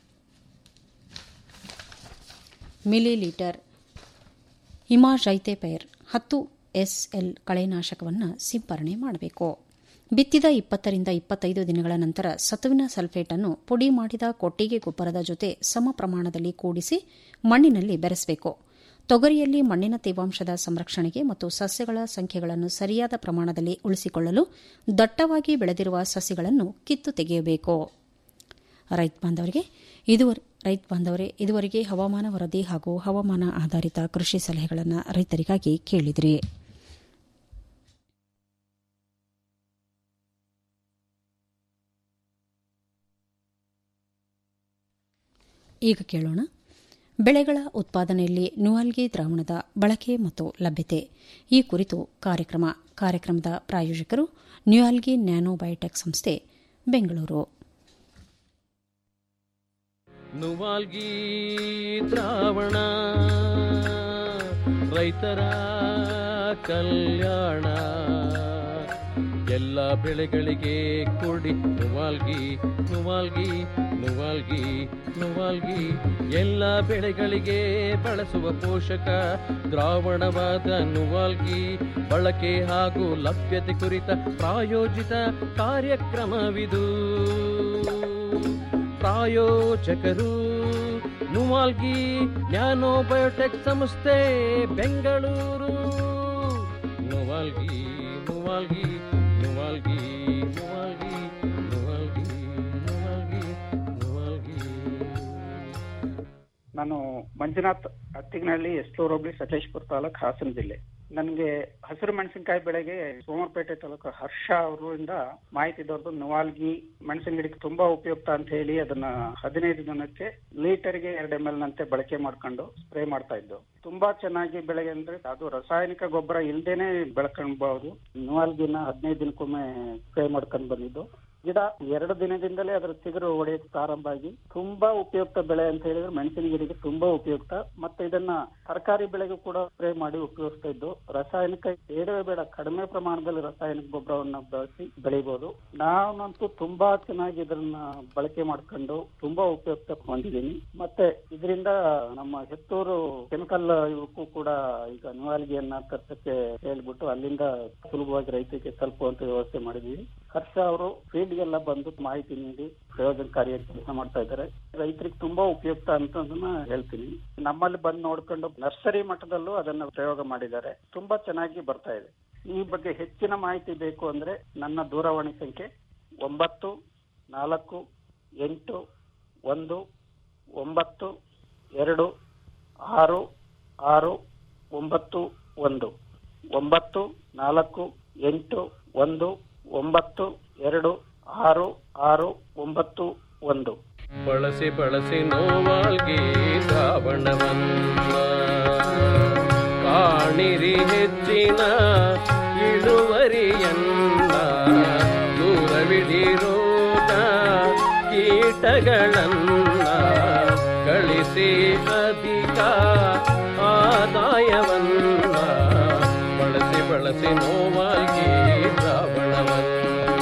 ಮಿಲಿ ಲೀಟರ್ ಇಮಾಜೈತೆಪೈರ್ ಹತ್ತು ಎಸ್ಎಲ್ ಕಳೆನಾಶಕವನ್ನು ಸಿಂಪರಣೆ ಮಾಡಬೇಕು ಬಿತ್ತಿದ ಇಪ್ಪತ್ತರಿಂದ ಇಪ್ಪತ್ತೈದು ದಿನಗಳ ನಂತರ ಸತುವಿನ ಸಲ್ಫೇಟ್ ಅನ್ನು ಪುಡಿ ಮಾಡಿದ ಕೊಟ್ಟಿಗೆ ಗೊಬ್ಬರದ ಜೊತೆ ಸಮ ಪ್ರಮಾಣದಲ್ಲಿ ಕೂಡಿಸಿ ಮಣ್ಣಿನಲ್ಲಿ ಬೆರೆಸಬೇಕು ತೊಗರಿಯಲ್ಲಿ ಮಣ್ಣಿನ ತೇವಾಂಶದ ಸಂರಕ್ಷಣೆಗೆ ಮತ್ತು ಸಸ್ಯಗಳ ಸಂಖ್ಯೆಗಳನ್ನು ಸರಿಯಾದ ಪ್ರಮಾಣದಲ್ಲಿ ಉಳಿಸಿಕೊಳ್ಳಲು ದಟ್ಟವಾಗಿ ಬೆಳೆದಿರುವ ಸಸಿಗಳನ್ನು ಕಿತ್ತು ತೆಗೆಯಬೇಕು ರೈತ ಬಾಂಧವರಿಗೆ ರೈತ ಬಾಂಧವರೇ ಇದುವರೆಗೆ ಹವಾಮಾನ ವರದಿ ಹಾಗೂ ಹವಾಮಾನ ಆಧಾರಿತ ಕೃಷಿ ಸಲಹೆಗಳನ್ನು ರೈತರಿಗಾಗಿ ಕೇಳಿದ್ರಿ ಈಗ ಕೇಳೋಣ ಬೆಳೆಗಳ ಉತ್ಪಾದನೆಯಲ್ಲಿ ನ್ಯೂಆಲ್ಗಿ ದ್ರಾವಣದ ಬಳಕೆ ಮತ್ತು ಲಭ್ಯತೆ ಈ ಕುರಿತು ಕಾರ್ಯಕ್ರಮ ಕಾರ್ಯಕ್ರಮದ ಪ್ರಾಯೋಜಕರು ನ್ಯೂಆಲ್ಗಿ ನ್ಯಾನೋ ಬಯೋಟೆಕ್ ಸಂಸ್ಥೆ ಬೆಂಗಳೂರು ನುವಾಲ್ಗಿ ದ್ರಾವಣ ರೈತರ ಕಲ್ಯಾಣ ಎಲ್ಲ ಬೆಳೆಗಳಿಗೆ ಕೊಡಿ ನುವಾಲ್ಗಿ ನುವಾಲ್ಗಿ ನುವಾಲ್ಗಿ ನುವಾಲ್ಗಿ ಎಲ್ಲ ಬೆಳೆಗಳಿಗೆ ಬಳಸುವ ಪೋಷಕ ದ್ರಾವಣವಾದ ನುವಾಲ್ಗಿ ಬಳಕೆ ಹಾಗೂ ಲಭ್ಯತೆ ಕುರಿತ ಪ್ರಾಯೋಜಿತ ಕಾರ್ಯಕ್ರಮವಿದು ಪ್ರಾಯೋಜಕರು ನುವಾಲ್ಗಿ ನ್ಯಾನೋ ಬಯೋಟೆಕ್ ಸಂಸ್ಥೆ ಬೆಂಗಳೂರು ನುವಾಲ್ಗಿ ನುವಾಲ್ಗಿ ನುವಾಲ್ಗಿ ನುವಾಲ್ಗಿ ನುವಾಲ್ಗಿ ನುವಾಲ್ಗಿ ನುವಾಲ್ಗಿ ನಾನು ಮಂಜುನಾಥ್ ಅತ್ತಿಗನಹಳ್ಳಿ ಎಸ್ಲೂರು ಹೋಬಳಿ ಸಕಲೇಶ್ಪುರ ತಾಲೂಕು ಹಾಸನ ಜಿಲ್ಲೆ ನನಗೆ ಹಸಿರು ಮೆಣಸಿನಕಾಯಿ ಬೆಳೆಗೆ ಸೋಮವಾರಪೇಟೆ ತಾಲೂಕು ಹರ್ಷ ಅವರಿಂದ ಮಾಹಿತಿ ದೊರೆದು ನವಾಲ್ಗಿ ಮೆಣಸಿನ ಗಿಡಕ್ಕೆ ತುಂಬಾ ಉಪಯುಕ್ತ ಅಂತ ಹೇಳಿ ಅದನ್ನ ಹದಿನೈದು ದಿನಕ್ಕೆ ಲೀಟರ್ಗೆ ಎರಡು ಎಂ ಎಲ್ ನಂತೆ ಬಳಕೆ ಮಾಡ್ಕೊಂಡು ಸ್ಪ್ರೇ ಮಾಡ್ತಾ ಇದ್ದು ತುಂಬಾ ಚೆನ್ನಾಗಿ ಬೆಳೆಗೆ ಅಂದ್ರೆ ಅದು ರಾಸಾಯನಿಕ ಗೊಬ್ಬರ ಇಲ್ದೇನೆ ಬೆಳ್ಕೊಳ್ಬಹುದು ನವಾಲ್ಗಿನ ಹದಿನೈದು ದಿನಕ್ಕೊಮ್ಮೆ ಸ್ಪ್ರೇ ಮಾಡ್ಕೊಂಡು ಬಂದಿದ್ದು ಗಿಡ ಎರಡು ದಿನದಿಂದಲೇ ಅದರ ಚಿಗುರು ಹೊಡೆಯಕ್ಕೆ ಪ್ರಾರಂಭ ಆಗಿ ತುಂಬಾ ಉಪಯುಕ್ತ ಬೆಳೆ ಅಂತ ಹೇಳಿದ್ರೆ ಮೆಣಸಿನ ಗಿಡಕ್ಕೆ ತುಂಬಾ ಉಪಯುಕ್ತ ಮತ್ತೆ ಇದನ್ನ ತರಕಾರಿ ಬೆಳೆಗೂ ಕೂಡ ಸ್ಪ್ರೇ ಮಾಡಿ ಉಪಯೋಗಿಸ್ತಾ ಇದ್ದು ರಾಸಾಯನಿಕ ಬೇಡವೇ ಬೇಡ ಕಡಿಮೆ ಪ್ರಮಾಣದಲ್ಲಿ ರಾಸಾಯನಿಕ ಗೊಬ್ಬರವನ್ನ ಬಳಸಿ ಬೆಳಿಬಹುದು ನಾನಂತೂ ತುಂಬಾ ಚೆನ್ನಾಗಿ ಇದನ್ನ ಬಳಕೆ ಮಾಡ್ಕೊಂಡು ತುಂಬಾ ಉಪಯುಕ್ತ ಹೊಂದಿದ್ದೀನಿ ಮತ್ತೆ ಇದರಿಂದ ನಮ್ಮ ಹೆತ್ತೂರು ಕೆಮಿಕಲ್ ಇವಕ್ಕೂ ಕೂಡ ಈಗ ನಿವಾಲ್ಗಿಯನ್ನ ತರ್ಸಕ್ಕೆ ಹೇಳ್ಬಿಟ್ಟು ಅಲ್ಲಿಂದ ಸುಲಭವಾಗಿ ರೈತರಿಗೆ ತಲುಪುವಂತ ವ್ಯವಸ್ಥೆ ಮಾಡಿದೀವಿ ಹರ್ಷ ಅವರು ಫೀಲ್ಡ್ ಗೆಲ್ಲ ಬಂದು ಮಾಹಿತಿ ನೀಡಿ ಪ್ರಯೋಜನಕಾರಿಯಾಗಿ ಕೆಲಸ ಮಾಡ್ತಾ ಇದ್ದಾರೆ ರೈತರಿಗೆ ತುಂಬಾ ಉಪಯುಕ್ತ ಅಂತ ಅದನ್ನ ಹೇಳ್ತೀನಿ ನಮ್ಮಲ್ಲಿ ಬಂದು ನೋಡ್ಕೊಂಡು ನರ್ಸರಿ ಮಟ್ಟದಲ್ಲೂ ಅದನ್ನ ಪ್ರಯೋಗ ಮಾಡಿದ್ದಾರೆ ತುಂಬಾ ಚೆನ್ನಾಗಿ ಬರ್ತಾ ಇದೆ ಈ ಬಗ್ಗೆ ಹೆಚ್ಚಿನ ಮಾಹಿತಿ ಬೇಕು ಅಂದ್ರೆ ನನ್ನ ದೂರವಾಣಿ ಸಂಖ್ಯೆ ಒಂಬತ್ತು ನಾಲ್ಕು ಎಂಟು ಒಂದು ಒಂಬತ್ತು ಎರಡು ಆರು ಆರು ಒಂಬತ್ತು ಒಂದು ಒಂಬತ್ತು ನಾಲ್ಕು ಎಂಟು ಒಂದು ಒಂಬತ್ತು ಎರಡು ಆರು ಆರು ಒಂಬತ್ತು ಒಂದು ಬಳಸಿ ಬಳಸಿ ನೋವಾಲ್ಗಿ ಶ್ರಾವಣವನ್ನ ಕಾಣಿರಿ ಹೆಚ್ಚಿನ ಇಳುವರಿಯನ್ನ ದೂರವಿಡಿರೋಗ ಕೀಟಗಳನ್ನ ಗಳಿಸಿ ಅಧಿಕ ಆದಾಯವನ್ನ ಬಳಸಿ ಬಳಸಿ ನೋವಾಗಿ ಶ್ರಾವಣವನ್ನ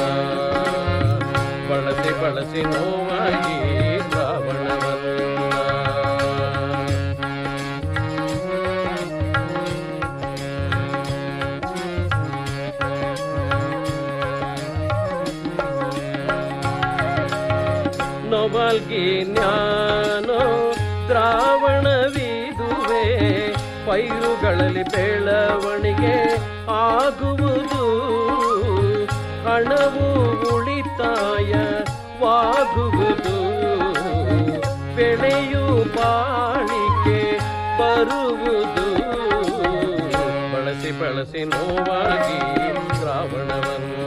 ಬಳಸಿ ಬಳಸಿ ನೋವಾಗಿ ಶ್ರಾವಣವನ್ನ ನೊಬಲ್ಗಿ ಜ್ಞಾನೋ ದ್ರಾವಣವಿದುವೆ ಪೈರುಗಳಲ್ಲಿ ಬೆಳವಣಿಗೆ ಆಗುವುದು ಹಣವು ಉಳಿತಾಯವಾಗುವುದು ಬೆಳೆಯು ಬಾಳಿಕೆ ಬರುವುದು ಬಳಸಿ ಬಳಸಿ ನೋವಾಗಿ ಶ್ರಾವಣವನ್ನು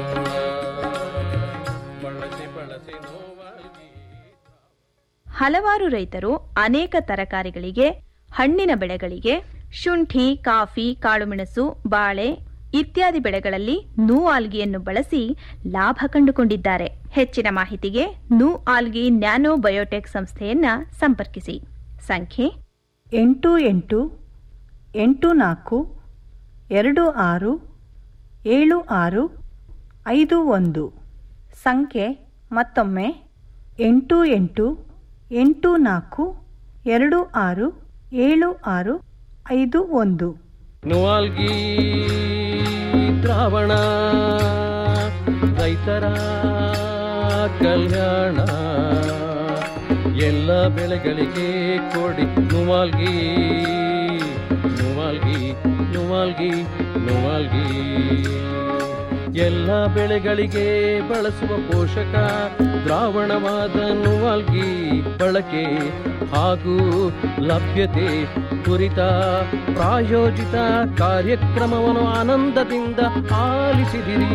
ಬಳಸಿ ಬಳಸಿ ನೋವಾಗಿ ಹಲವಾರು ರೈತರು ಅನೇಕ ತರಕಾರಿಗಳಿಗೆ ಹಣ್ಣಿನ ಬೆಳೆಗಳಿಗೆ ಶುಂಠಿ ಕಾಫಿ ಕಾಳುಮೆಣಸು ಬಾಳೆ ಇತ್ಯಾದಿ ಬೆಳೆಗಳಲ್ಲಿ ನೂ ಆಲ್ಗಿಯನ್ನು ಬಳಸಿ ಲಾಭ ಕಂಡುಕೊಂಡಿದ್ದಾರೆ ಹೆಚ್ಚಿನ ಮಾಹಿತಿಗೆ ನೂ ಆಲ್ಗಿ ನ್ಯಾನೋ ಬಯೋಟೆಕ್ ಸಂಸ್ಥೆಯನ್ನ ಸಂಪರ್ಕಿಸಿ ಸಂಖ್ಯೆ ಎಂಟು ಎಂಟು ಎಂಟು ನಾಲ್ಕು ಎರಡು ಆರು ಏಳು ಆರು ಐದು ಒಂದು ಸಂಖ್ಯೆ ಮತ್ತೊಮ್ಮೆ ಎಂಟು ಎಂಟು ಎಂಟು ನಾಲ್ಕು ಎರಡು ಆರು ಏಳು ಆರು ಐದು ಒಂದು ನುವಾಲ್ಗಿ ದ್ರಾವಣ ರೈತರ ಕಲ್ಯಾಣ ಎಲ್ಲ ಬೆಳೆಗಳಿಗೆ ಕೊಡಿ ನುವಾಲ್ಗಿ ನುವಾಲ್ಗಿ ನುವಾಲ್ಗಿ ನುವಾಲ್ಗಿ ಎಲ್ಲ ಬೆಳೆಗಳಿಗೆ ಬಳಸುವ ಪೋಷಕ ದ್ರಾವಣವಾದ ನುವಾಲ್ಗಿ ಬಳಕೆ ಹಾಗೂ ಲಭ್ಯತೆ ಕುರಿತ ಪ್ರಾಯೋಜಿತ ಕಾರ್ಯಕ್ರಮವನ್ನು ಆನಂದದಿಂದ ಆಲಿಸಿದಿರಿ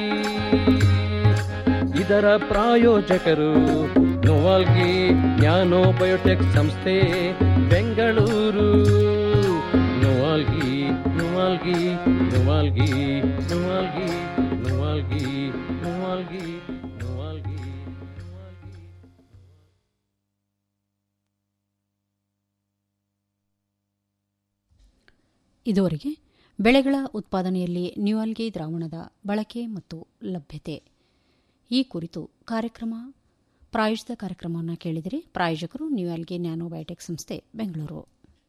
ಇದರ ಪ್ರಾಯೋಜಕರು ನೋವಾಲ್ಗಿ ನ್ಯಾನೋ ಬಯೋಟೆಕ್ ಸಂಸ್ಥೆ ಬೆಂಗಳೂರು ನೋವಾಲ್ಗಿ ನೋವಾಲ್ಗಿ ನೋವಾಲ್ಗಿ ನೋವಾಲ್ಗಿ ನೋವಾಲ್ಗಿ ನೋವಾಲ್ಗಿ ನೋವಾಲ್ಗಿ ಇದುವರೆಗೆ ಬೆಳೆಗಳ ಉತ್ಪಾದನೆಯಲ್ಲಿ ನ್ಯೂಆಲ್ಗಿ ದ್ರಾವಣದ ಬಳಕೆ ಮತ್ತು ಲಭ್ಯತೆ ಈ ಕುರಿತು ಕಾರ್ಯಕ್ರಮ ಪ್ರಾಯೋಜಿತ ಕಾರ್ಯಕ್ರಮವನ್ನು ಕೇಳಿದರೆ ಪ್ರಾಯೋಜಕರು ನ್ಯೂಆಲ್ಗಿ ನ್ಯಾನೋಬಯೋಟೆಕ್ ಸಂಸ್ಥೆ ಬೆಂಗಳೂರು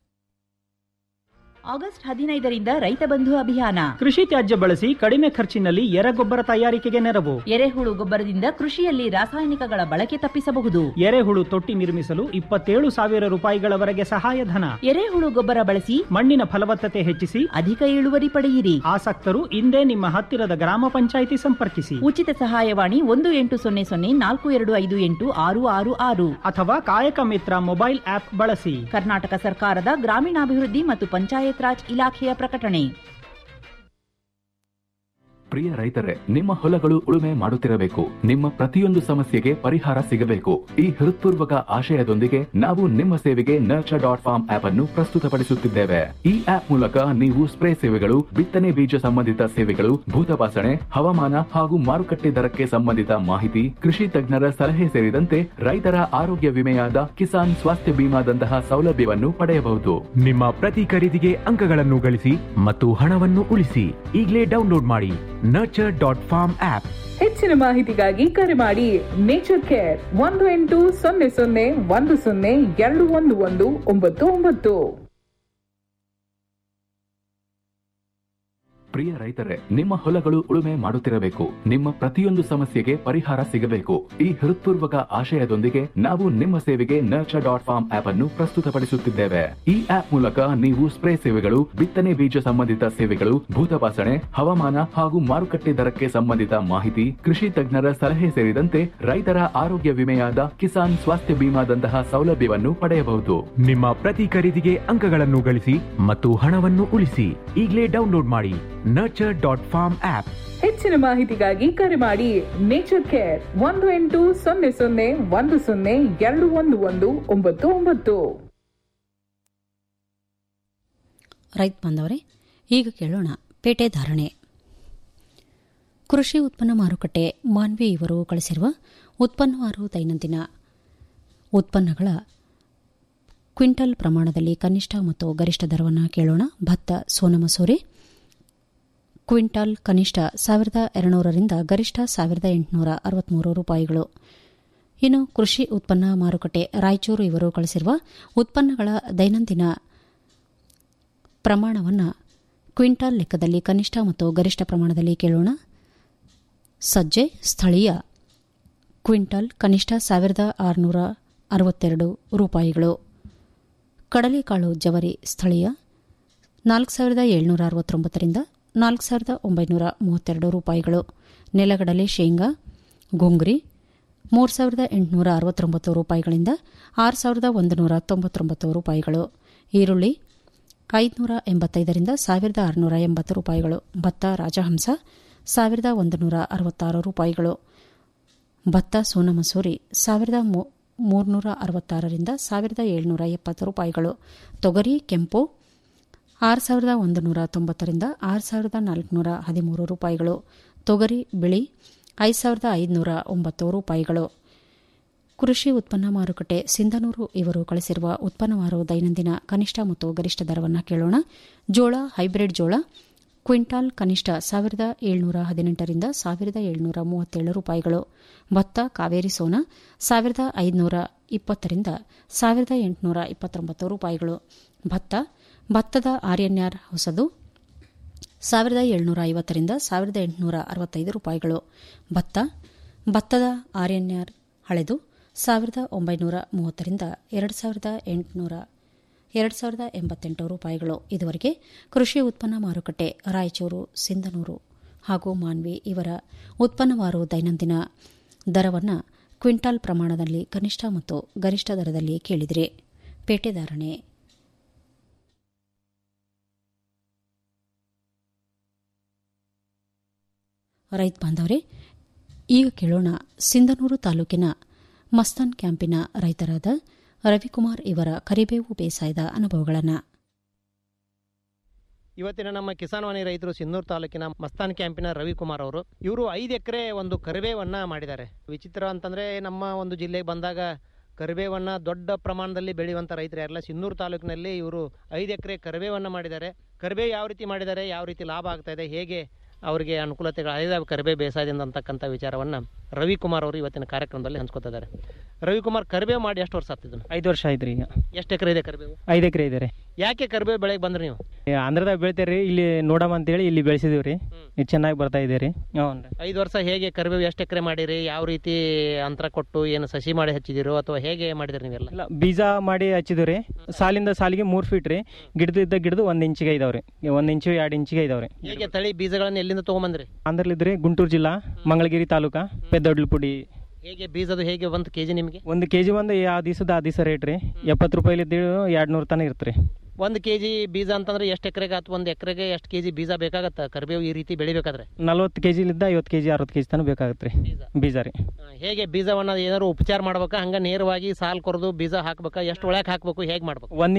ಆಗಸ್ಟ್ ಹದಿನೈದರಿಂದ ರೈತ ಬಂಧು ಅಭಿಯಾನ ಕೃಷಿ ತ್ಯಾಜ್ಯ ಬಳಸಿ ಕಡಿಮೆ ಖರ್ಚಿನಲ್ಲಿ ಎರೆಗೊಬ್ಬರ ತಯಾರಿಕೆಗೆ ನೆರವು ಎರೆಹುಳು ಗೊಬ್ಬರದಿಂದ ಕೃಷಿಯಲ್ಲಿ ರಾಸಾಯನಿಕಗಳ ಬಳಕೆ ತಪ್ಪಿಸಬಹುದು ಎರೆಹುಳು ತೊಟ್ಟಿ ನಿರ್ಮಿಸಲು ಇಪ್ಪತ್ತೇಳು ಸಾವಿರ ರೂಪಾಯಿಗಳವರೆಗೆ ಸಹಾಯಧನ ಎರೆಹುಳು ಗೊಬ್ಬರ ಬಳಸಿ ಮಣ್ಣಿನ ಫಲವತ್ತತೆ ಹೆಚ್ಚಿಸಿ ಅಧಿಕ ಇಳುವರಿ ಪಡೆಯಿರಿ ಆಸಕ್ತರು ಇಂದೇ ನಿಮ್ಮ ಹತ್ತಿರದ ಗ್ರಾಮ ಪಂಚಾಯಿತಿ ಸಂಪರ್ಕಿಸಿ ಉಚಿತ ಸಹಾಯವಾಣಿ ಒಂದು ಎಂಟು ಸೊನ್ನೆ ಸೊನ್ನೆ ನಾಲ್ಕು ಎರಡು ಐದು ಎಂಟು ಆರು ಆರು ಆರು ಅಥವಾ ಕಾಯಕ ಮಿತ್ರ ಮೊಬೈಲ್ ಆಪ್ ಬಳಸಿ ಕರ್ನಾಟಕ ಸರ್ಕಾರದ ಗ್ರಾಮೀಣಾಭಿವೃದ್ಧಿ ಮತ್ತು ಪಂಚಾಯತ್ ರಾಜ್ ಇಲಾಖೆಯ ಪ್ರಕಟಣೆ ಪ್ರಿಯ ರೈತರೇ ನಿಮ್ಮ ಹೊಲಗಳು ಉಳುಮೆ ಮಾಡುತ್ತಿರಬೇಕು ನಿಮ್ಮ ಪ್ರತಿಯೊಂದು ಸಮಸ್ಯೆಗೆ ಪರಿಹಾರ ಸಿಗಬೇಕು ಈ ಹೃತ್ಪೂರ್ವಕ ಆಶಯದೊಂದಿಗೆ ನಾವು ನಿಮ್ಮ ಸೇವೆಗೆ ನರ್ಚರ್ ಡಾಟ್ ಫಾರ್ಮ್ ಆಪ್ ಅನ್ನು ಪ್ರಸ್ತುತಪಡಿಸುತ್ತಿದ್ದೇವೆ ಈ ಆಪ್ ಮೂಲಕ ನೀವು ಸ್ಪ್ರೇ ಸೇವೆಗಳು ಬಿತ್ತನೆ ಬೀಜ ಸಂಬಂಧಿತ ಸೇವೆಗಳು ಭೂತಪಾಸಣೆ ಹವಾಮಾನ ಹಾಗೂ ಮಾರುಕಟ್ಟೆ ದರಕ್ಕೆ ಸಂಬಂಧಿತ ಮಾಹಿತಿ ಕೃಷಿ ತಜ್ಞರ ಸಲಹೆ ಸೇರಿದಂತೆ ರೈತರ ಆರೋಗ್ಯ ವಿಮೆಯಾದ ಕಿಸಾನ್ ಸ್ವಾಸ್ಥ್ಯ ಬಿಮಾದಂತಹ ಸೌಲಭ್ಯವನ್ನು ಪಡೆಯಬಹುದು ನಿಮ್ಮ ಪ್ರತಿ ಖರೀದಿಗೆ ಅಂಕಗಳನ್ನು ಗಳಿಸಿ ಮತ್ತು ಹಣವನ್ನು ಉಳಿಸಿ ಈಗಲೇ ಡೌನ್ಲೋಡ್ ಮಾಡಿ ನರ್ಚರ್ ಡಾಟ್ ಫಾರ್ಮ್ ಆಪ್ ಹೆಚ್ಚಿನ ಮಾಹಿತಿಗಾಗಿ ಕರೆ ಮಾಡಿ ನೇಚರ್ ಕೇರ್ ಒಂದು ಎಂಟು ಸೊನ್ನೆ ಸೊನ್ನೆ ಒಂದು ಸೊನ್ನೆ ಎರಡು ಒಂದು ಒಂದು ಒಂಬತ್ತು ಒಂಬತ್ತು ಪ್ರಿಯ ರೈತರೇ ನಿಮ್ಮ ಹೊಲಗಳು ಉಳುಮೆ ಮಾಡುತ್ತಿರಬೇಕು ನಿಮ್ಮ ಪ್ರತಿಯೊಂದು ಸಮಸ್ಯೆಗೆ ಪರಿಹಾರ ಸಿಗಬೇಕು ಈ ಹೃತ್ಪೂರ್ವಕ ಆಶಯದೊಂದಿಗೆ ನಾವು ನಿಮ್ಮ ಸೇವೆಗೆ ನರ್ಚರ್ ಡಾಟ್ ಫಾರ್ಮ್ ಆಪ್ ಅನ್ನು ಪ್ರಸ್ತುತಪಡಿಸುತ್ತಿದ್ದೇವೆ ಈ ಆಪ್ ಮೂಲಕ ನೀವು ಸ್ಪ್ರೇ ಸೇವೆಗಳು ಬಿತ್ತನೆ ಬೀಜ ಸಂಬಂಧಿತ ಸೇವೆಗಳು ಭೂತಪಾಸಣೆ ಹವಾಮಾನ ಹಾಗೂ ಮಾರುಕಟ್ಟೆ ದರಕ್ಕೆ ಸಂಬಂಧಿತ ಮಾಹಿತಿ ಕೃಷಿ ತಜ್ಞರ ಸಲಹೆ ಸೇರಿದಂತೆ ರೈತರ ಆರೋಗ್ಯ ವಿಮೆಯಾದ ಕಿಸಾನ್ ಸ್ವಾಸ್ಥ್ಯ ಬಿಮಾದಂತಹ ಸೌಲಭ್ಯವನ್ನು ಪಡೆಯಬಹುದು ನಿಮ್ಮ ಪ್ರತಿ ಖರೀದಿಗೆ ಅಂಕಗಳನ್ನು ಗಳಿಸಿ ಮತ್ತು ಹಣವನ್ನು ಉಳಿಸಿ ಈಗಲೇ ಡೌನ್ಲೋಡ್ ಮಾಡಿ ನರ್ಚರ್ ಡಾಟ್ ಫಾರ್ಮ್ ಆಪ್ ಹೆಚ್ಚಿನ ಮಾಹಿತಿಗಾಗಿ ಕರೆ ಮಾಡಿ ನೇಚರ್ ಕೇರ್ ಒಂದು ಎಂಟು ಸೊನ್ನೆ ಸೊನ್ನೆ ಒಂದು ಸೊನ್ನೆ ಎರಡು ಒಂದು ಒಂದು ಒಂಬತ್ತು ಒಂಬತ್ತು ರೈತ ಬಾಂಧವರೇ ಈಗ ಕೇಳೋಣ ಪೇಟೆ ಧಾರಣೆ ಕೃಷಿ ಉತ್ಪನ್ನ ಮಾರುಕಟ್ಟೆ ಮಾನ್ವಿ ಇವರು ಕಳಿಸಿರುವ ಉತ್ಪನ್ನವಾರು ದೈನಂದಿನ ಉತ್ಪನ್ನಗಳ ಕ್ವಿಂಟಲ್ ಪ್ರಮಾಣದಲ್ಲಿ ಕನಿಷ್ಠ ಮತ್ತು ಗರಿಷ್ಠ ದರವನ್ನು ಕೇಳೋಣ ಭತ್ತ ಸೋನಮಸೂರಿ ಕ್ವಿಂಟಾಲ್ ಕನಿಷ್ಠ ಸಾವಿರದ ಎರಡುನೂರರಿಂದ ಗರಿಷ್ಠ ಸಾವಿರದ ಎಂಟುನೂರ ಅರವತ್ಮೂರು ರೂಪಾಯಿಗಳು ಇನ್ನು ಕೃಷಿ ಉತ್ಪನ್ನ ಮಾರುಕಟ್ಟೆ ರಾಯಚೂರು ಇವರು ಕಳಿಸಿರುವ ಉತ್ಪನ್ನಗಳ ದೈನಂದಿನ ಪ್ರಮಾಣವನ್ನು ಕ್ವಿಂಟಾಲ್ ಲೆಕ್ಕದಲ್ಲಿ ಕನಿಷ್ಠ ಮತ್ತು ಗರಿಷ್ಠ ಪ್ರಮಾಣದಲ್ಲಿ ಕೇಳೋಣ ಸಜ್ಜೆ ಸ್ಥಳೀಯ ಕ್ವಿಂಟಾಲ್ ಕನಿಷ್ಠ ಸಾವಿರದ ಆರುನೂರ ಅರವತ್ತೆರಡು ರೂಪಾಯಿಗಳು ಕಡಲೆಕಾಳು ಜವರಿ ಸ್ಥಳೀಯ ನಾಲ್ಕು ಸಾವಿರದ ಏಳ್ನೂರ ಅರವತ್ತೊಂಬತ್ತರಿಂದ ನಾಲ್ಕು ಸಾವಿರದ ಒಂಬೈನೂರ ಮೂವತ್ತೆರಡು ರೂಪಾಯಿಗಳು ನೆಲಗಡಲೆ ಶೇಂಗಾ ಗುಂಗ್ರಿ ಮೂರು ಸಾವಿರದ ಎಂಟುನೂರ ಅರವತ್ತೊಂಬತ್ತು ರೂಪಾಯಿಗಳಿಂದ ಆರು ಸಾವಿರದ ಒಂದು ನೂರ ತೊಂಬತ್ತೊಂಬತ್ತು ರೂಪಾಯಿಗಳು ಈರುಳ್ಳಿ ಐದುನೂರ ಎಂಬತ್ತೈದರಿಂದ ಸಾವಿರದ ಆರುನೂರ ಎಂಬತ್ತು ರೂಪಾಯಿಗಳು ಭತ್ತ ರಾಜಹಂಸ ಸಾವಿರದ ಒಂದು ನೂರ ಅರವತ್ತಾರು ರೂಪಾಯಿಗಳು ಭತ್ತ ಸೋನಮಸೂರಿ ಸಾವಿರದ ಮೂರ್ನೂರ ಅರವತ್ತಾರರಿಂದ ಸಾವಿರದ ಏಳ್ನೂರ ಎಪ್ಪತ್ತು ರೂಪಾಯಿಗಳು ತೊಗರಿ ಕೆಂಪು ಆರು ಸಾವಿರದ ಒಂದು ನೂರ ತೊಂಬತ್ತರಿಂದ ಆರು ಸಾವಿರದ ನಾಲ್ಕುನೂರ ಹದಿಮೂರು ರೂಪಾಯಿಗಳು ತೊಗರಿ ಬಿಳಿ ಐದು ಸಾವಿರದ ಐದುನೂರ ಒಂಬತ್ತು ರೂಪಾಯಿಗಳು ಕೃಷಿ ಉತ್ಪನ್ನ ಮಾರುಕಟ್ಟೆ ಸಿಂಧನೂರು ಇವರು ಕಳಿಸಿರುವ ಉತ್ಪನ್ನವಾರು ದೈನಂದಿನ ಕನಿಷ್ಠ ಮತ್ತು ಗರಿಷ್ಠ ದರವನ್ನು ಕೇಳೋಣ ಜೋಳ ಹೈಬ್ರಿಡ್ ಜೋಳ ಕ್ವಿಂಟಾಲ್ ಕನಿಷ್ಠ ಸಾವಿರದ ಏಳ್ನೂರ ಹದಿನೆಂಟರಿಂದ ಸಾವಿರದ ಏಳ್ನೂರ ಮೂವತ್ತೇಳು ರೂಪಾಯಿಗಳು ಭತ್ತ ಕಾವೇರಿ ಸೋನಾ ಸಾವಿರದ ಐದುನೂರ ಇಪ್ಪತ್ತರಿಂದ ಸಾವಿರದ ಎಂಟುನೂರ ಇಪ್ಪತ್ತೊಂಬತ್ತು ರೂಪಾಯಿಗಳು ಭತ್ತ ಭತ್ತದ ಆರ್ಯನ್ಯಾರ್ ಹೊಸದು ಸಾವಿರದ ಏಳ್ನೂರ ಐವತ್ತರಿಂದ ಸಾವಿರದ ಎಂಟುನೂರ ಅರವತ್ತೈದು ರೂಪಾಯಿಗಳು ಭತ್ತ ಭತ್ತದ ಆರ್ಯನ್ಯಾರ್ ಹಳೆದು ಸಾವಿರದ ಒಂಬೈನೂರ ಮೂವತ್ತರಿಂದ ಎರಡು ಸಾವಿರದ ಎಂಟುನೂರ ಎರಡು ಸಾವಿರದ ಎಂಬತ್ತೆಂಟು ರೂಪಾಯಿಗಳು ಇದುವರೆಗೆ ಕೃಷಿ ಉತ್ಪನ್ನ ಮಾರುಕಟ್ಟೆ ರಾಯಚೂರು ಸಿಂಧನೂರು ಹಾಗೂ ಮಾನ್ವಿ ಇವರ ಉತ್ಪನ್ನವಾರು ದೈನಂದಿನ ದರವನ್ನು ಕ್ವಿಂಟಾಲ್ ಪ್ರಮಾಣದಲ್ಲಿ ಕನಿಷ್ಠ ಮತ್ತು ಗರಿಷ್ಠ ದರದಲ್ಲಿ ಕೇಳಿದರೆ ಪೇಟೆದಾರಣೆ ರೈತ ಬಾಂಧವರೇ ಈಗ ಕೇಳೋಣ ಸಿಂಧನೂರು ತಾಲೂಕಿನ ಮಸ್ತಾನ್ ಕ್ಯಾಂಪಿನ ರೈತರಾದ ರವಿಕುಮಾರ್ ಇವರ ಕರಿಬೇವು ಬೇಸಾಯದ ಅನುಭವಗಳನ್ನು ಇವತ್ತಿನ ನಮ್ಮ ಕಿಸಾನ್ವಾಣಿ ರೈತರು ಸಿನ್ನೂರು ತಾಲೂಕಿನ ಮಸ್ತಾನ್ ಕ್ಯಾಂಪಿನ ರವಿಕುಮಾರ್ ಅವರು ಇವರು ಐದು ಎಕರೆ ಒಂದು ಕರಿಬೇವನ್ನ ಮಾಡಿದ್ದಾರೆ ವಿಚಿತ್ರ ಅಂತಂದ್ರೆ ನಮ್ಮ ಒಂದು ಜಿಲ್ಲೆಗೆ ಬಂದಾಗ ಕರಿಬೇವನ್ನ ದೊಡ್ಡ ಪ್ರಮಾಣದಲ್ಲಿ ಬೆಳೆಯುವಂಥ ರೈತರು ಯಾರಲ್ಲ ಸಿನ್ನೂರು ತಾಲೂಕಿನಲ್ಲಿ ಇವರು ಐದು ಎಕರೆ ಕರಿಬೇವನ್ನ ಮಾಡಿದ್ದಾರೆ ಕರಿಬೇವು ಯಾವ ರೀತಿ ಮಾಡಿದ್ದಾರೆ ಯಾವ ರೀತಿ ಲಾಭ ಆಗ್ತಾ ಇದೆ ಹೇಗೆ ಅವರಿಗೆ ಅನುಕೂಲತೆಗಳು ಆಗಿದೆ ಕರಿಬೇ ಬೇಸಾಯದಿಂದ ಅಂತಕ್ಕಂಥ ವಿಚಾರವನ್ನು ರವಿಕುಮಾರ್ ಅವರು ಇವತ್ತಿನ ಕಾರ್ಯಕ್ರಮದಲ್ಲಿ ಹಂಚ್ಕೊತಿದ್ದಾರೆ ರವಿಕುಮಾರ್ ಕರಿಬೇವು ಮಾಡಿ ಎಷ್ಟು ವರ್ಷ ಆಗ್ತಿದ್ದು ಐದು ವರ್ಷ ಆಯ್ತು ಈಗ ಎಷ್ಟು ಎಕರೆ ಇದೆ ಕರಿಬೇವು ಐದು ಎಕರೆ ಇದೆ ರೀ ಯಾಕೆ ಕರಿಬೇವು ಬೆಳೆಗೆ ಬಂದ್ರಿ ನೀವು ಈ ಆಂಧ್ರದಾಗ ಬೆಳಿತೀರಿ ಇಲ್ಲಿ ನೋಡಮ್ ಅಂತೇಳಿ ಇಲ್ಲಿ ಬೆಳೆಸಿದೀವಿ ರೀ ಇದು ಚೆನ್ನಾಗಿ ಬರ್ತಾ ಇದೆ ರೀ ಹ್ಞೂ ರೀ ಐದು ವರ್ಷ ಹೇಗೆ ಕರಿಬೇವು ಎಷ್ಟು ಎಕರೆ ಮಾಡಿರಿ ಯಾವ ರೀತಿ ಅಂತರ ಕೊಟ್ಟು ಏನು ಸಸಿ ಮಾಡಿ ಹಚ್ಚಿದಿರೋ ಅಥವಾ ಹೇಗೆ ಮಾಡಿದ್ರಿ ನೀವೆಲ್ಲ ಇಲ್ಲ ಬೀಜ ಮಾಡಿ ಹಚ್ಚಿದ್ವಿ ರೀ ಸಾಲಿಂದ ಸಾಲಿಗೆ ಮೂರು ಫೀಟ್ ರೀ ಗಿಡದಿದ್ದ ಗಿಡದು ಒಂದು ಇಂಚಿಗೆ ಇದಾವೆ ರೀ ಒಂದು ಇಂಚು ಎರಡು ಇಂಚಿಗೆ ಇದಾವೆ ರೀ ಹೇಗೆ ತಳಿ ಬೀಜಗಳನ್ನು ಎಲ್ಲಿಂದ ತೊಗೊಂಬಂದ್ರಿ ಆಂಧ್ರಲಿದ್ರಿ ಗುಂಟೂರು ಜಿಲ್ಲಾ ಮಂಗಳಗಿರಿ ತಾಲೂಕಾ ಪೆದ್ದೊಡ್ಲಪುಡಿ ಹೇಗೆ ಬೀಜದು ಹೇಗೆ ಒಂದು ಕೆಜಿ ನಿಮಗೆ ಒಂದು ಕೆ ಜಿ ಒಂದು ಯಾವ ದಿವಸದ ಆ ದಿವಸ ರೇಟ್ ರೀ ಎಪ್ಪತ್ತು ರೂಪಾಯಿಲಿದ್ದು ಎರಡು ನೂರು ತನಕ ಇರುತ್ತೆ ರೀ ಒಂದು ಕೆ ಜಿ ಬೀಜ ಅಂತಂದ್ರೆ ಎಷ್ಟು ಎಕರೆಗೆ ಅಥವಾ ಒಂದು ಎಕರೆಗೆ ಎಷ್ಟು ಕೆ ಜಿ ಬೀಜ ಬೇಕಾಗತ್ತೆ ಕರಿಬೇವು ಈ ರೀತಿ ಬೆಳಿಬೇಕಾದ್ರೆ ನಲ್ವತ್ತು ಕೆ ಜಿಲಿದ್ದ ಐವತ್ತು ಕೆ ಜಿ ಅರವತ್ತು ಕೆ ಜಿ ತನಕ ಬೇಕಾಗತ್ತೆ ರೀ ಬೀಜ ರೀ ಆ, ಹೇಗೆ ಬೀಜವನ್ನ ಏನಾದ್ರು ಉಪಚಾರ ಮಾಡ್ಬೇಕಾ ಹಂಗ ನೇರವಾಗಿ ಸಾಲ್ ಕೊರೆದು ಬೀಜ ಹಾಕ್ಬೇಕಾ ಎಷ್ಟು ಒಳಗೆ ಹಾಕ್ಬೇಕು ಹೇಗೆ ಮಾಡ್ಬೇಕು ಒಂದು